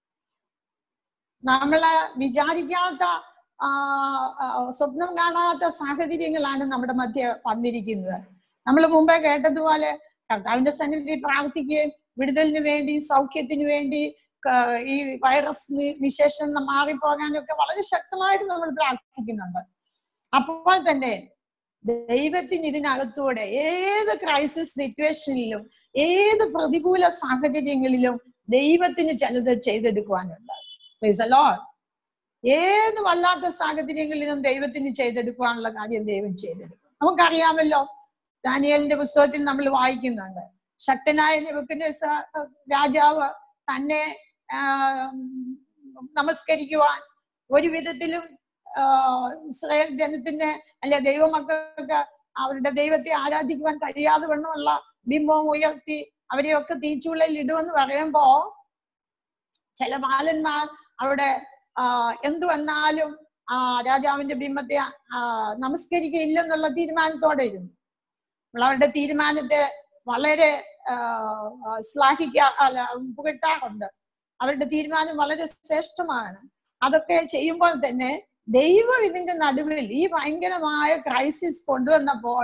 A: നമ്മള് വിചാരിക്കാത്ത ആ, ആ, സ്വപ്നം കാണാത്ത സാഹചര്യങ്ങളാണ് നമ്മുടെ മധ്യ വന്നിരിക്കുന്നത് നമ്മൾ മുമ്പേ കേട്ടതുപോലെ കർത്താവിന്റെ സന്നിധി പ്രാർത്ഥിക്കുകയും വിടുതലിന് വേണ്ടി സൗഖ്യത്തിന് വേണ്ടി ക- ഈ വൈറസ് നി- നിശേഷം മാറിപ്പോകാനൊക്കെ വളരെ ശക്തമായിട്ട് നമ്മൾ പ്രാർത്ഥിക്കുന്നുണ്ട് അപ്പോൾ തന്നെ ദൈവത്തിന് ഇതിനകത്തൂടെ ഏത് ക്രൈസിസ് സിറ്റുവേഷനിലും ഏത് പ്രതികൂല സാഹചര്യങ്ങളിലും ദൈവത്തിന് ചിലത് ചെയ്തെടുക്കുവാനുണ്ട് Praise the Lord. ഏത് വല്ലാത്ത സാഹചര്യങ്ങളിലും ദൈവത്തിന് ചെയ്തെടുക്കുവാനുള്ള കാര്യം ദൈവം ചെയ്തെടുക്കും നമുക്കറിയാമല്ലോ ദാനിയലിന്റെ പുസ്തകത്തിൽ നമ്മൾ വായിക്കുന്നുണ്ട് ശക്തനായ നെബുക്കദ്നേസർ രാജാവ് തന്നെ ആ, നമസ്കരിക്കുവാൻ ഒരു വിധത്തിലും ആ, ഇസ്രായേൽ ജനത്തിന് അല്ലെ ദൈവമക്കൾക്ക് അവരുടെ ദൈവത്തെ ആരാധിക്കുവാൻ കഴിയാതെ വണ്ണമുള്ള ബിംബം ഉയർത്തി അവരെയൊക്കെ തീച്ചുള്ളിൽ ഇടുമെന്ന് പറയുമ്പോ ചില ബാലന്മാർ അവിടെ ആ, എന്തു വന്നാലും ആ രാജാവിന്റെ ബിംബത്തെ ആ, നമസ്കരിക്കയില്ലെന്നുള്ള തീരുമാനത്തോടെ ഇരുന്നു നമ്മൾ അവരുടെ തീരുമാനത്തെ വളരെ ആ, ആ, ശ്ലാഘിക്കാ അല്ല പുകഴ്ത്താറുണ്ട് അവരുടെ തീരുമാനം വളരെ ശ്രേഷ്ഠമാണ് അതൊക്കെ ചെയ്യുമ്പോൾ തന്നെ ദൈവം ഇതിന്റെ നടുവിൽ ഈ ഭയങ്കരമായ ക്രൈസിസ് കൊണ്ടുവന്നപ്പോൾ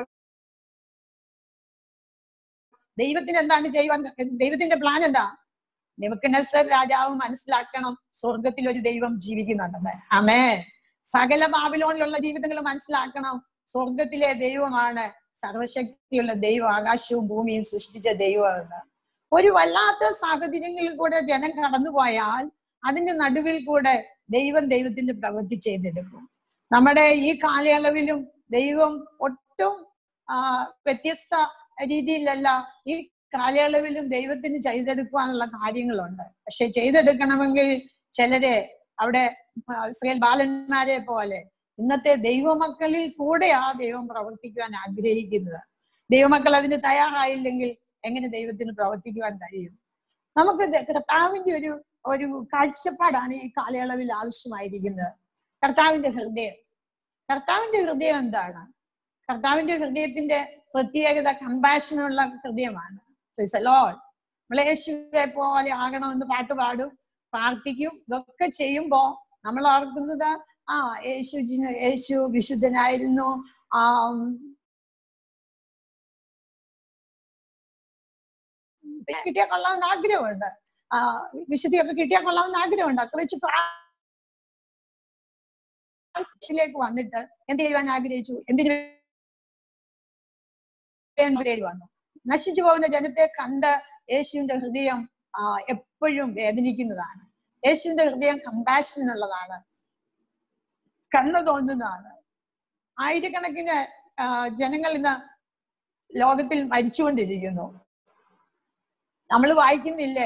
A: ദൈവത്തിന് എന്താണ് ചെയ്യുവാൻ ദൈവത്തിന്റെ പ്ലാൻ എന്താ നെബുക്കനസർ രാജാവ് മനസ്സിലാക്കണം സ്വർഗത്തിൽ ഒരു ദൈവം ജീവിക്കുന്നുണ്ടെന്ന് അമേ സകല ബാബിലോണിലുള്ള ജീവിതങ്ങൾ മനസ്സിലാക്കണം സ്വർഗത്തിലെ ദൈവമാണ് സർവശക്തിയുള്ള ദൈവം ആകാശവും ഭൂമിയും സൃഷ്ടിച്ച ദൈവം എന്ന് ഒരു വല്ലാത്ത സാഹചര്യങ്ങളിൽ കൂടെ ജനം കടന്നുപോയാൽ അതിന്റെ നടുവിൽ കൂടെ ദൈവം ദൈവത്തിന്റെ പ്രവൃത്തി ചെയ്തെടുക്കും നമ്മുടെ ഈ കാലയളവിലും ദൈവം ഒട്ടും ആ, വ്യത്യസ്ത രീതിയിലല്ല ഈ കാലയളവിലും ദൈവത്തിന് ചെയ്തെടുക്കുവാനുള്ള കാര്യങ്ങളുണ്ട് പക്ഷെ ചെയ്തെടുക്കണമെങ്കിൽ ചിലരെ അവിടെ ആ, ഇസ്രായേൽ ബാലന്മാരെ പോലെ ഇന്നത്തെ ദൈവമക്കളിൽ കൂടെയാ ദൈവം പ്രവർത്തിക്കുവാൻ ആഗ്രഹിക്കുന്നത് ദൈവമക്കൾ അതിന് തയ്യാറായില്ലെങ്കിൽ എങ്ങനെ ദൈവത്തിന് പ്രവർത്തിക്കുവാൻ കഴിയും നമുക്ക് ദ- കർത്താവിന്റെ ഒരു ഒരു കാഴ്ചപ്പാടാണ് ഈ കാലയളവിൽ ആവശ്യമായിരിക്കുന്നത് കർത്താവിന്റെ ഹൃദയം കർത്താവിന്റെ ഹൃദയം എന്താണ് കർത്താവിന്റെ ഹൃദയത്തിന്റെ പ്രത്യേകത കമ്പാഷനുള്ള ഹൃദയമാണ് Praise the Lord. നമ്മള് യേശുവെ പോലെ ആകണമെന്ന് പാട്ട് പാടും പ്രാർത്ഥിക്കും ഇതൊക്കെ ചെയ്യുമ്പോ നമ്മൾ ഓർക്കുന്നത് ആ യേശു ജിന- യേശു വിശുദ്ധനായിരുന്നു ആ കിട്ടിയാൽ കൊള്ളാമെന്ന് ആഗ്രഹമുണ്ട് ആ വിശുദ്ധിയൊക്കെ കിട്ടിയാൽ കൊള്ളാമെന്ന് ആഗ്രഹമുണ്ട് ഒക്കെ വെച്ച് പ്രാർത്ഥനയിലേക്ക് വന്നിട്ട് എന്ത് ചെയ്യുവാൻ ആഗ്രഹിച്ചു എന്തിനു വേണ്ടി വന്നു നശിച്ചു പോകുന്ന ജനത്തെ കണ്ട് യേശുവിന്റെ ഹൃദയം ആ, എപ്പോഴും വേദനിക്കുന്നതാണ് യേശുവിന്റെ ഹൃദയം കമ്പാഷൻ ഉള്ളതാണ് കണ്ണു തോന്നുന്നതാണ് ആയിരക്കണക്കിന് ആ, ജനങ്ങൾ ഇന്ന് ലോകത്തിൽ മരിച്ചുകൊണ്ടിരിക്കുന്നു നമ്മൾ വായിക്കുന്നില്ലേ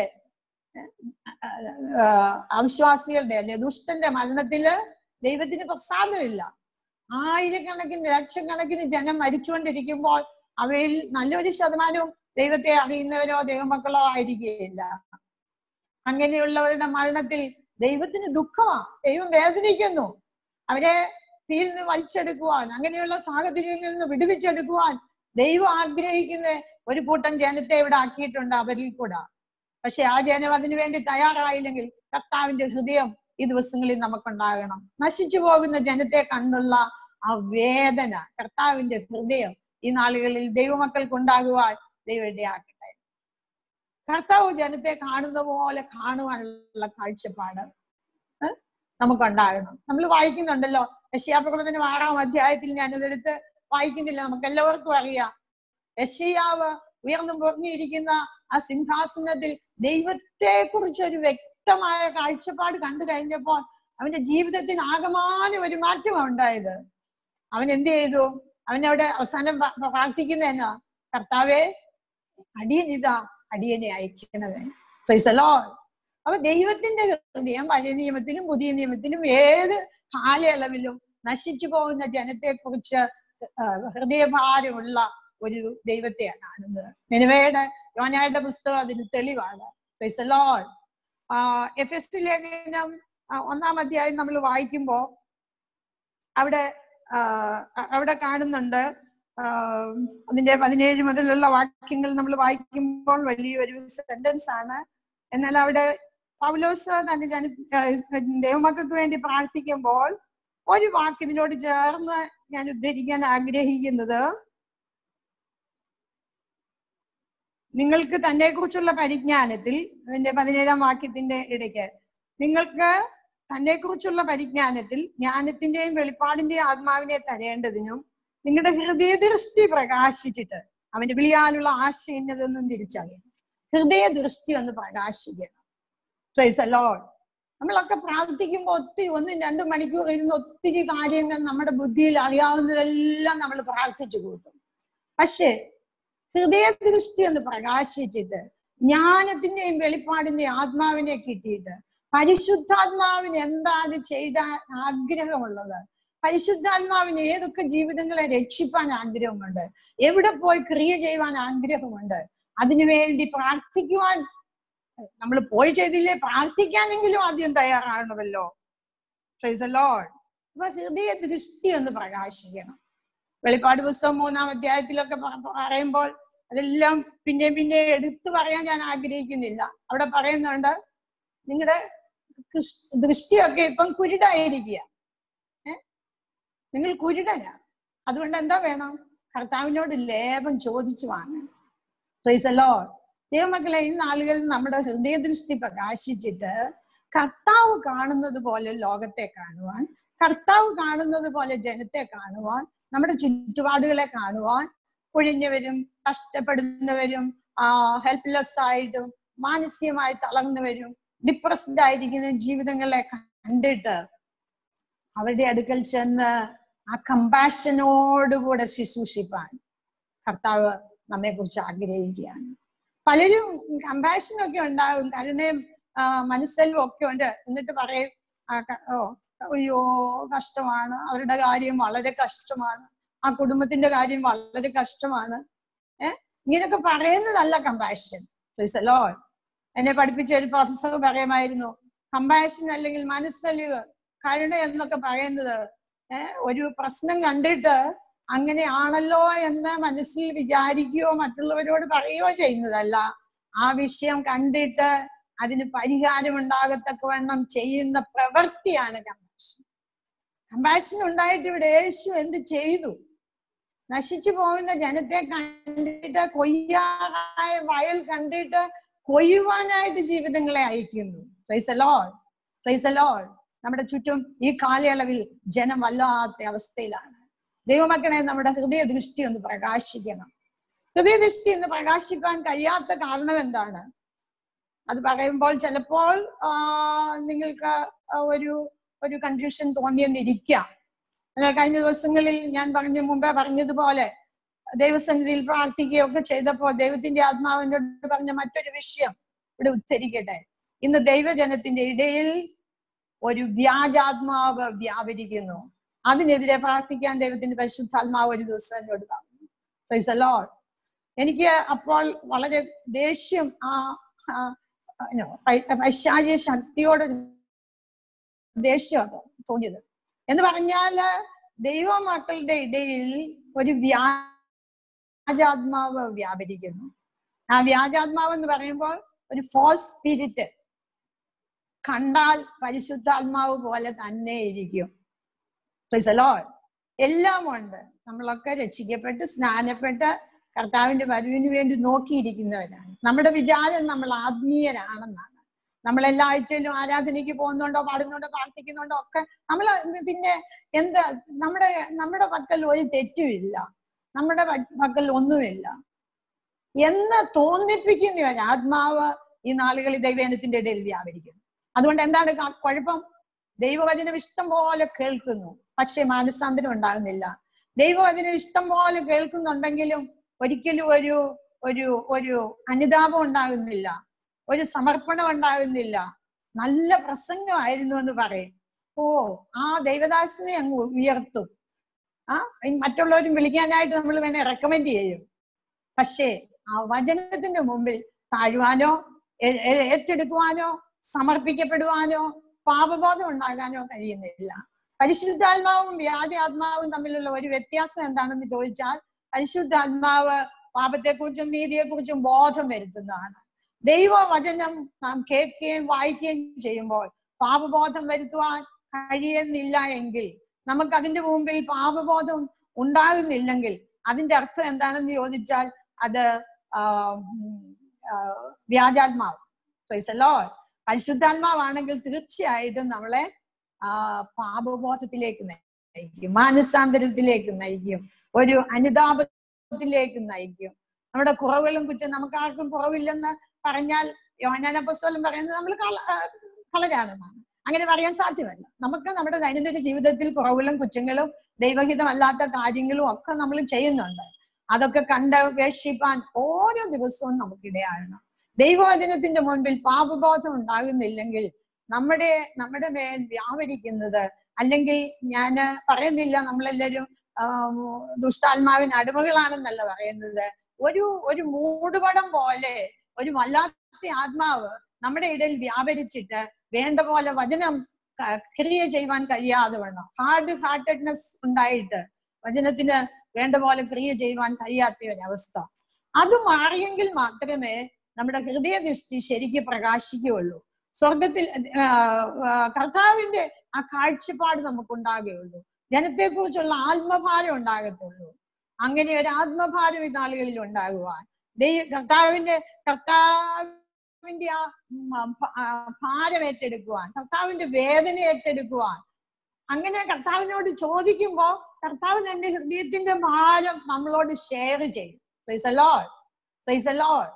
A: ആ, അവിശ്വാസികളുടെ അല്ലെ ദുഷ്ടന്റെ മരണത്തില് ദൈവത്തിന് പ്രസാദമില്ല ആയിരക്കണക്കിന് ലക്ഷക്കണക്കിന് ജനം മരിച്ചുകൊണ്ടിരിക്കുമ്പോൾ അവയിൽ നല്ലൊരു ശതമാനവും ദൈവത്തെ അറിയുന്നവരോ ദൈവമക്കളോ ആയിരിക്കുകയില്ല അങ്ങനെയുള്ളവരുടെ മരണത്തിൽ ദൈവത്തിന് ദുഃഖമാ ദൈവം വേദനിക്കുന്നു അവരെ തീയിൽ നിന്ന് വലിച്ചെടുക്കുവാൻ അങ്ങനെയുള്ള സാഹചര്യങ്ങളിൽ നിന്ന് വിടുവിച്ചെടുക്കുവാൻ ദൈവം ആഗ്രഹിക്കുന്ന ഒരു കൂട്ടം ജനത്തെ ഇവിടെ ആക്കിയിട്ടുണ്ട് അവരിൽ കൂടെ പക്ഷെ ആ ജനം അതിനു വേണ്ടി തയ്യാറായില്ലെങ്കിൽ കർത്താവിന്റെ ഹൃദയം ഈ ദിവസങ്ങളിൽ നമുക്കുണ്ടാകണം നശിച്ചു പോകുന്ന ജനത്തെ കണ്ടുള്ള ആ വേദന കർത്താവിന്റെ ഹൃദയം ഈ നാളുകളിൽ ദൈവമക്കൾക്ക് ഉണ്ടാകുവാൻ ദൈവം ഇടയാക്കട്ടെ കർത്താവ് ജനത്തെ കാണുന്ന പോലെ കാണുവാനുള്ള കാഴ്ചപ്പാട് ഏ? നമുക്കുണ്ടാകണം നമ്മൾ വായിക്കുന്നുണ്ടല്ലോ യശയാപ്രകടനം ആറാം അധ്യായത്തിൽ ഞാനതെടുത്ത് വായിക്കുന്നില്ല നമുക്ക് എല്ലാവർക്കും അറിയാം യശയാവ് ഉയർന്നു പൊറിഞ്ഞിരിക്കുന്ന ആ സിംഹാസനത്തിൽ ദൈവത്തെ കുറിച്ച് ഒരു വ്യക്തമായ കാഴ്ചപ്പാട് കണ്ടു കഴിഞ്ഞപ്പോൾ അവന്റെ ജീവിതത്തിന് ആകമാനം ഒരു മാറ്റമാണ് ഉണ്ടായത് അവൻ എന്ത് ചെയ്തു അവനവിടെ അവസാനം പ- പ- പ്രാർത്ഥിക്കുന്നതന്നാ കർത്താവെ അടിയനിതാ അടിയനെ അയക്കണമേ Praise the Lord. അപ്പൊ ദൈവത്തിന്റെ ഹൃദയം പഴയ നിയമത്തിലും പുതിയ നിയമത്തിലും ഏത് കാലയളവിലും നശിച്ചു പോകുന്ന ജനത്തെ കുറിച്ച് ഹൃദയഭാരമുള്ള ഒരു ദൈവത്തെയാണ് കാണുന്നത് നിലവയുടെ യോനായുടെ പുസ്തകം അതിന് തെളിവാണ് എഫ് എസ് ലേഖനം ആ, ഒന്നാം അധ്യായം നമ്മൾ വായിക്കുമ്പോ അവിടെ ആ, അവിടെ കാണുന്നുണ്ട് ആ, അതിന്റെ പതിനേഴ് മുതലുള്ള വാക്യങ്ങൾ നമ്മൾ വായിക്കുമ്പോൾ വലിയൊരു സെന്റൻസ് ആണ് എന്നാൽ അവിടെ പൗലോസ് തന്നെ ജന ദൈവമക്കൾക്ക് വേണ്ടി പ്രാർത്ഥിക്കുമ്പോൾ ഒരു വാക്ക് ഇതിനോട് ചേർന്ന് ഞാൻ ഉദ്ധരിക്കാൻ ആഗ്രഹിക്കുന്നത് നിങ്ങൾക്ക് തന്നെ കുറിച്ചുള്ള പരിജ്ഞാനത്തിൽ അതിന്റെ പതിനേഴാം വാക്യത്തിന്റെ ഇടയ്ക്ക് നിങ്ങൾക്ക് തന്നെ കുറിച്ചുള്ള പരിജ്ഞാനത്തിൽ ജ്ഞാനത്തിന്റെയും വെളിപ്പാടിന്റെയും ആത്മാവിനെ തരേണ്ടതിനും നിങ്ങളുടെ ഹൃദയദൃഷ്ടി പ്രകാശിച്ചിട്ട് അവന്റെ വിളിയാലുള്ള ആശയന്നതെന്നും തിരിച്ചറിയണം ഹൃദയദൃഷ്ടി ഒന്ന് പ്രകാശിക്കണം പ്രൈസ് അലോഡ് നമ്മളൊക്കെ പ്രാർത്ഥിക്കുമ്പോൾ ഒത്തിരി ഒന്നും രണ്ടും മണിക്കൂർ ഇരുന്ന് ഒത്തിരി കാര്യങ്ങൾ നമ്മുടെ ബുദ്ധിയിൽ അറിയാവുന്നതെല്ലാം നമ്മൾ പ്രാർത്ഥിച്ചു കൂട്ടും പക്ഷേ ഹൃദയദൃഷ്ടി ഒന്ന് പ്രകാശിച്ചിട്ട് ജ്ഞാനത്തിന്റെയും വെളിപ്പാടിന്റെയും ആത്മാവിനെ കിട്ടിയിട്ട് പരിശുദ്ധാത്മാവിന് എന്താണ് ചെയ്ത ആഗ്രഹമുള്ളത് പരിശുദ്ധാത്മാവിന് ഏതൊക്കെ ജീവിതങ്ങളെ രക്ഷിപ്പാൻ ആഗ്രഹമുണ്ട് എവിടെ പോയി ക്രിയ ചെയ്യുവാൻ ആഗ്രഹമുണ്ട് അതിനുവേണ്ടി പ്രാർത്ഥിക്കുവാൻ നമ്മൾ പോയി ചെയ്തില്ലേ പ്രാർത്ഥിക്കാനെങ്കിലും ആദ്യം തയ്യാറാകണമല്ലോ ലോഡ് അപ്പൊ ഹൃദയ ദൃഷ്ടി ഒന്ന് പ്രകാശിക്കണം വെളിപ്പാട് പുസ്തകം മൂന്നാം അധ്യായത്തിലൊക്കെ പ- പറയുമ്പോൾ അതെല്ലാം പിന്നെ പിന്നെ എടുത്തു പറയാൻ ഞാൻ ആഗ്രഹിക്കുന്നില്ല അവിടെ പറയുന്നുണ്ട് നിങ്ങളുടെ ദൃഷ്ടിയൊക്കെ ഇപ്പം കുരുടായിരിക്കുക ഏ നിങ്ങൾ കുരുടനാ അതുകൊണ്ട് എന്താ വേണം കർത്താവിനോട് ലേപം ചോദിച്ചു വാങ്ങാൻ പ്രൈസല്ലോ ദൈവമക്കളെ ഈ നാളുകളിൽ നമ്മുടെ ഹൃദയദൃഷ്ടി പ്രകാശിച്ചിട്ട് കർത്താവ് കാണുന്നത് പോലെ ലോകത്തെ കാണുവാൻ കർത്താവ് കാണുന്നത് പോലെ ജനത്തെ കാണുവാൻ നമ്മുടെ ചുറ്റുപാടുകളെ കാണുവാൻ ഒഴിഞ്ഞവരും കഷ്ടപ്പെടുന്നവരും ആ ഹെൽപ്ലെസ് ആയിട്ടും മാനസികമായി തളർന്നവരും ഡിപ്രസ്ഡ് ആയിരിക്കുന്ന ജീവിതങ്ങളെ കണ്ടിട്ട് അവരുടെ അടുക്കൽ ചെന്ന് ആ കമ്പാഷനോടുകൂടെ ശുശ്രൂഷിപ്പാൻ കർത്താവ് നമ്മെ കുറിച്ച് ആഗ്രഹിക്കുകയാണ് പലരും കമ്പാഷൻ ഒക്കെ ഉണ്ടാകും കരുണയും ആ, മനസ്സലും ഒക്കെ ഉണ്ട് എന്നിട്ട് പറയും ആ, ക- ഓ അയ്യോ കഷ്ടമാണ് അവരുടെ കാര്യം വളരെ കഷ്ടമാണ് ആ കുടുംബത്തിന്റെ കാര്യം വളരെ കഷ്ടമാണ് ഏഹ് ഇങ്ങനെയൊക്കെ പറയുന്നതല്ല കമ്പാഷൻ ലോ എന്നെ പഠിപ്പിച്ച ഒരു പ്രൊഫസർ പറയുമായിരുന്നു കമ്പാഷൻ അല്ലെങ്കിൽ മനസ്സലിവ് കരുണ എന്നൊക്കെ പറയുന്നത് ഏഹ് ഒരു പ്രശ്നം കണ്ടിട്ട് അങ്ങനെയാണല്ലോ എന്ന് മനസ്സിൽ വിചാരിക്കുകയോ മറ്റുള്ളവരോട് പറയുകയോ ചെയ്യുന്നതല്ല ആ വിഷയം കണ്ടിട്ട് അതിന് പരിഹാരം ഉണ്ടാകത്തക്കവണ്ണം ചെയ്യുന്ന പ്രവൃത്തിയാണ് കമ്പാഷൻ കമ്പാഷൻ ഉണ്ടായിട്ട് ഇവിടെ യേശു എന്ത് ചെയ്തു നശിച്ചു പോകുന്ന ജനത്തെ കണ്ടിട്ട് കൊയ്യാറായ വയൽ കണ്ടിട്ട് കൊയ്യുവാനായിട്ട് ജീവിതങ്ങളെ അയക്കുന്നു പ്രൈസലോൾ പ്രൈസലോൾ നമ്മുടെ ചുറ്റും ഈ കാലയളവിൽ ജനം വല്ലാത്ത അവസ്ഥയിലാണ് ദൈവമക്കളെ നമ്മുടെ ഹൃദയ ദൃഷ്ടി ഒന്ന് പ്രകാശിക്കണം ഹൃദയ ദൃഷ്ടി ഒന്ന് പ്രകാശിക്കാൻ കഴിയാത്ത കാരണം എന്താണ് അത് പറയുമ്പോൾ ചിലപ്പോൾ ആ, നിങ്ങൾക്ക് ആ ഒരു ഒരു കൺഫ്യൂഷൻ തോന്നിയെന്നിരിക്കാം എന്നാൽ കഴിഞ്ഞ ദിവസങ്ങളിൽ ഞാൻ പറഞ്ഞ മുമ്പേ പറഞ്ഞതുപോലെ ദൈവസന്നിധിയിൽ പ്രാർത്ഥിക്കുകയൊക്കെ ചെയ്തപ്പോൾ ദൈവത്തിന്റെ ആത്മാവിനോട് പറഞ്ഞ മറ്റൊരു വിഷയം ഇവിടെ ഉദ്ധരിക്കട്ടെ ഇന്ന് ദൈവജനത്തിന്റെ ഇടയിൽ ഒരു വ്യാജാത്മാവ് വ്യാപരിക്കുന്നു അതിനെതിരെ പ്രാർത്ഥിക്കാൻ ദൈവത്തിന്റെ പരിശുദ്ധാത്മാവ് ഒരു ദിവസം എന്നോട് പറഞ്ഞു Praise the Lord. എനിക്ക് അപ്പോൾ വളരെ ദേഷ്യം ആ ആ, you know, പൈ- പൈശാചിക ശക്തിയോട് ദേഷ്യം തോന്നിയത് എന്ന് പറഞ്ഞാല് ദൈവമക്കളുടെ ഇടയിൽ ഒരു വ്യാജാത്മാവ് വ്യാപരിക്കുന്നു ആ വ്യാജാത്മാവ് എന്ന് പറയുമ്പോൾ ഒരു ഫോൾസ് സ്പിരിറ്റ് കണ്ടാൽ പരിശുദ്ധാത്മാവ് പോലെ തന്നെ ഇരിക്കും Praise the Lord. എല്ലാം ഉണ്ട് നമ്മളൊക്കെ രക്ഷിക്കപ്പെട്ട് സ്നാനപ്പെട്ട് കർത്താവിന്റെ വരവിന് വേണ്ടി നോക്കിയിരിക്കുന്നവരാണ് നമ്മുടെ വിചാരം നമ്മൾ ആത്മീയരാണെന്നാണ് നമ്മൾ എല്ലാ ആഴ്ചയിലും ആരാധനയ്ക്ക് പോകുന്നുണ്ടോ പാടുന്നുണ്ടോ പ്രാർത്ഥിക്കുന്നുണ്ടോ ഒക്കെ നമ്മൾ പിന്നെ എന്താ നമ്മുടെ നമ്മുടെ പക്കൽ ഒരു തെറ്റുമില്ല നമ്മുടെ പ- പക്കൽ ഒന്നുമില്ല എന്ന് തോന്നിപ്പിക്കുന്ന ഒരു ആത്മാവ് ഈ നാളുകളിൽ ദൈവജനത്തിന്റെ ഇടയിൽ വ്യാപരിക്കുന്നു അതുകൊണ്ട് എന്താണ് ക- കുഴപ്പം ദൈവവചനം ഇഷ്ടം പോലെ കേൾക്കുന്നു പക്ഷെ മാനസാന്തരം ഉണ്ടാകുന്നില്ല ദൈവവചനം ഇഷ്ടം പോലെ കേൾക്കുന്നുണ്ടെങ്കിലും ഒരിക്കലും ഒരു ഒരു ഒരു അനുതാപം ഉണ്ടാകുന്നില്ല ഒരു സമർപ്പണം ഉണ്ടാകുന്നില്ല നല്ല പ്രസംഗമായിരുന്നു എന്ന് പറയും ഓ ആ ദൈവദാസനെ അങ്ങ് ഉയർത്തും ആ ഇനി മറ്റുള്ളവരും വിളിക്കാനായിട്ട് നമ്മൾ വേണേ റെക്കമെൻഡ് ചെയ്യും പക്ഷേ ആ വചനത്തിന്റെ മുമ്പിൽ താഴുവാനോ ഏ- ഏ- ഏറ്റെടുക്കുവാനോ സമർപ്പിക്കപ്പെടുവാനോ പാപബോധം ഉണ്ടാകാനോ കഴിയുന്നില്ല പരിശുദ്ധാത്മാവും വ്യാജാത്മാവും തമ്മിലുള്ള ഒരു വ്യത്യാസം എന്താണെന്ന് ചോദിച്ചാൽ പരിശുദ്ധാത്മാവ് പാപത്തെക്കുറിച്ചും നീതിയെക്കുറിച്ചും ബോധം വരുത്തുന്നതാണ് ദൈവവചനം നാം കേൾക്കുകയും വായിക്കുകയും ചെയ്യുമ്പോൾ പാപബോധം വരുത്തുവാൻ കഴിയുന്നില്ല എങ്കിൽ നമുക്ക് അതിന്റെ മുമ്പിൽ പാപബോധം ഉണ്ടാകുന്നില്ലെങ്കിൽ അതിന്റെ അർത്ഥം എന്താണെന്ന് ചോദിച്ചാൽ അത് ആ, ഉം, ആ, വ്യാജാത്മാവ് പ്രൈസല്ലോ പരിശുദ്ധാത്മാവാണെങ്കിൽ തീർച്ചയായിട്ടും നമ്മളെ ആ പാപബോധത്തിലേക്ക് നയിക്കും മാനസാന്തരത്തിലേക്ക് നയിക്കും ഒരു അനുതാപത്തിലേക്ക് നയിക്കും നമ്മുടെ കുറവുകളും കുറ്റം നമുക്ക് ആർക്കും കുറവില്ലെന്ന് പറഞ്ഞാൽ യോഹനാനപ്പസ്വലം പറയുന്നത് നമ്മൾ കള ആ, കളരാണെന്നാണ് അങ്ങനെ പറയാൻ സാധ്യമല്ല നമുക്ക് നമ്മുടെ ദൈനംദിന ജീവിതത്തിൽ കുറവുകളും കുറ്റങ്ങളും ദൈവഹിതമല്ലാത്ത കാര്യങ്ങളും ഒക്കെ നമ്മൾ ചെയ്യുന്നുണ്ട് അതൊക്കെ കണ്ട് ഉപേക്ഷിപ്പാൻ ഓരോ ദിവസവും നമുക്കിടയാകണം ദൈവവചനത്തിന്റെ മുൻപിൽ പാപബോധം ഉണ്ടാകുന്നില്ലെങ്കിൽ നമ്മുടെ നമ്മുടെ മേൽ വ്യാപരിക്കുന്നത് അല്ലെങ്കിൽ ഞാൻ പറയുന്നില്ല നമ്മളെല്ലാവരും ആം, ദുഷ്ടാത്മാവിന് അടിമകളാണെന്നല്ല പറയുന്നത് ഒരു ഒരു മൂടുപടം പോലെ ഒരു വല്ലാത്ത ആത്മാവ് നമ്മുടെ ഇടയിൽ വ്യാപരിച്ചിട്ട് വേണ്ട പോലെ വചനം ക- ക്രിയ ചെയ്യുവാൻ കഴിയാതെ വേണം ഹാർഡ് ഹാർട്ടഡ്നെസ് ഉണ്ടായിട്ട് വചനത്തിന് വേണ്ട പോലെ ക്രിയ ചെയ്യുവാൻ കഴിയാത്ത ഒരവസ്ഥ അത് മാറിയെങ്കിൽ മാത്രമേ നമ്മുടെ ഹൃദയദൃഷ്ടി ശരിക്ക് പ്രകാശിക്കുകയുള്ളൂ സ്വർഗത്തിൽ ആ, ആ, കർത്താവിന്റെ ആ കാഴ്ചപ്പാട് നമുക്കുണ്ടാകുകയുള്ളൂ ജനത്തെക്കുറിച്ചുള്ള ആത്മഭാരം ഉണ്ടാകത്തുള്ളൂ അങ്ങനെ ഒരു ആത്മഭാരം ഈ നാളുകളിൽ ഉണ്ടാകുവാൻ ദൈവ കർത്താവിന്റെ കർത്താവിന്റെ ആ ഉം, ആ, ഭ- ആ, ഭാരം ഏറ്റെടുക്കുവാൻ കർത്താവിന്റെ വേദന ഏറ്റെടുക്കുവാൻ അങ്ങനെ കർത്താവിനോട് ചോദിക്കുമ്പോൾ കർത്താവ് തന്റെ ഹൃദയത്തിന്റെ ഭാരം നമ്മളോട് ഷെയർ ചെയ്യും Praise the Lord. Praise the Lord.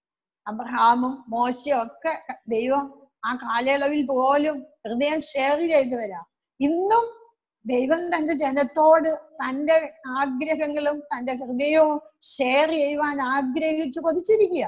A: അബ്രഹാമും മോശയും ഒക്കെ ദൈവം ആ കാലയളവിൽ പോലും ഹൃദയം ഷെയർ ചെയ്തു വരാം ഇന്നും ദൈവം തന്റെ ജനത്തോട് തന്റെ ആഗ്രഹങ്ങളും തന്റെ ഹൃദയവും ഷെയർ ചെയ്യുവാൻ ആഗ്രഹിച്ചു കൊതിച്ചിരിക്കുക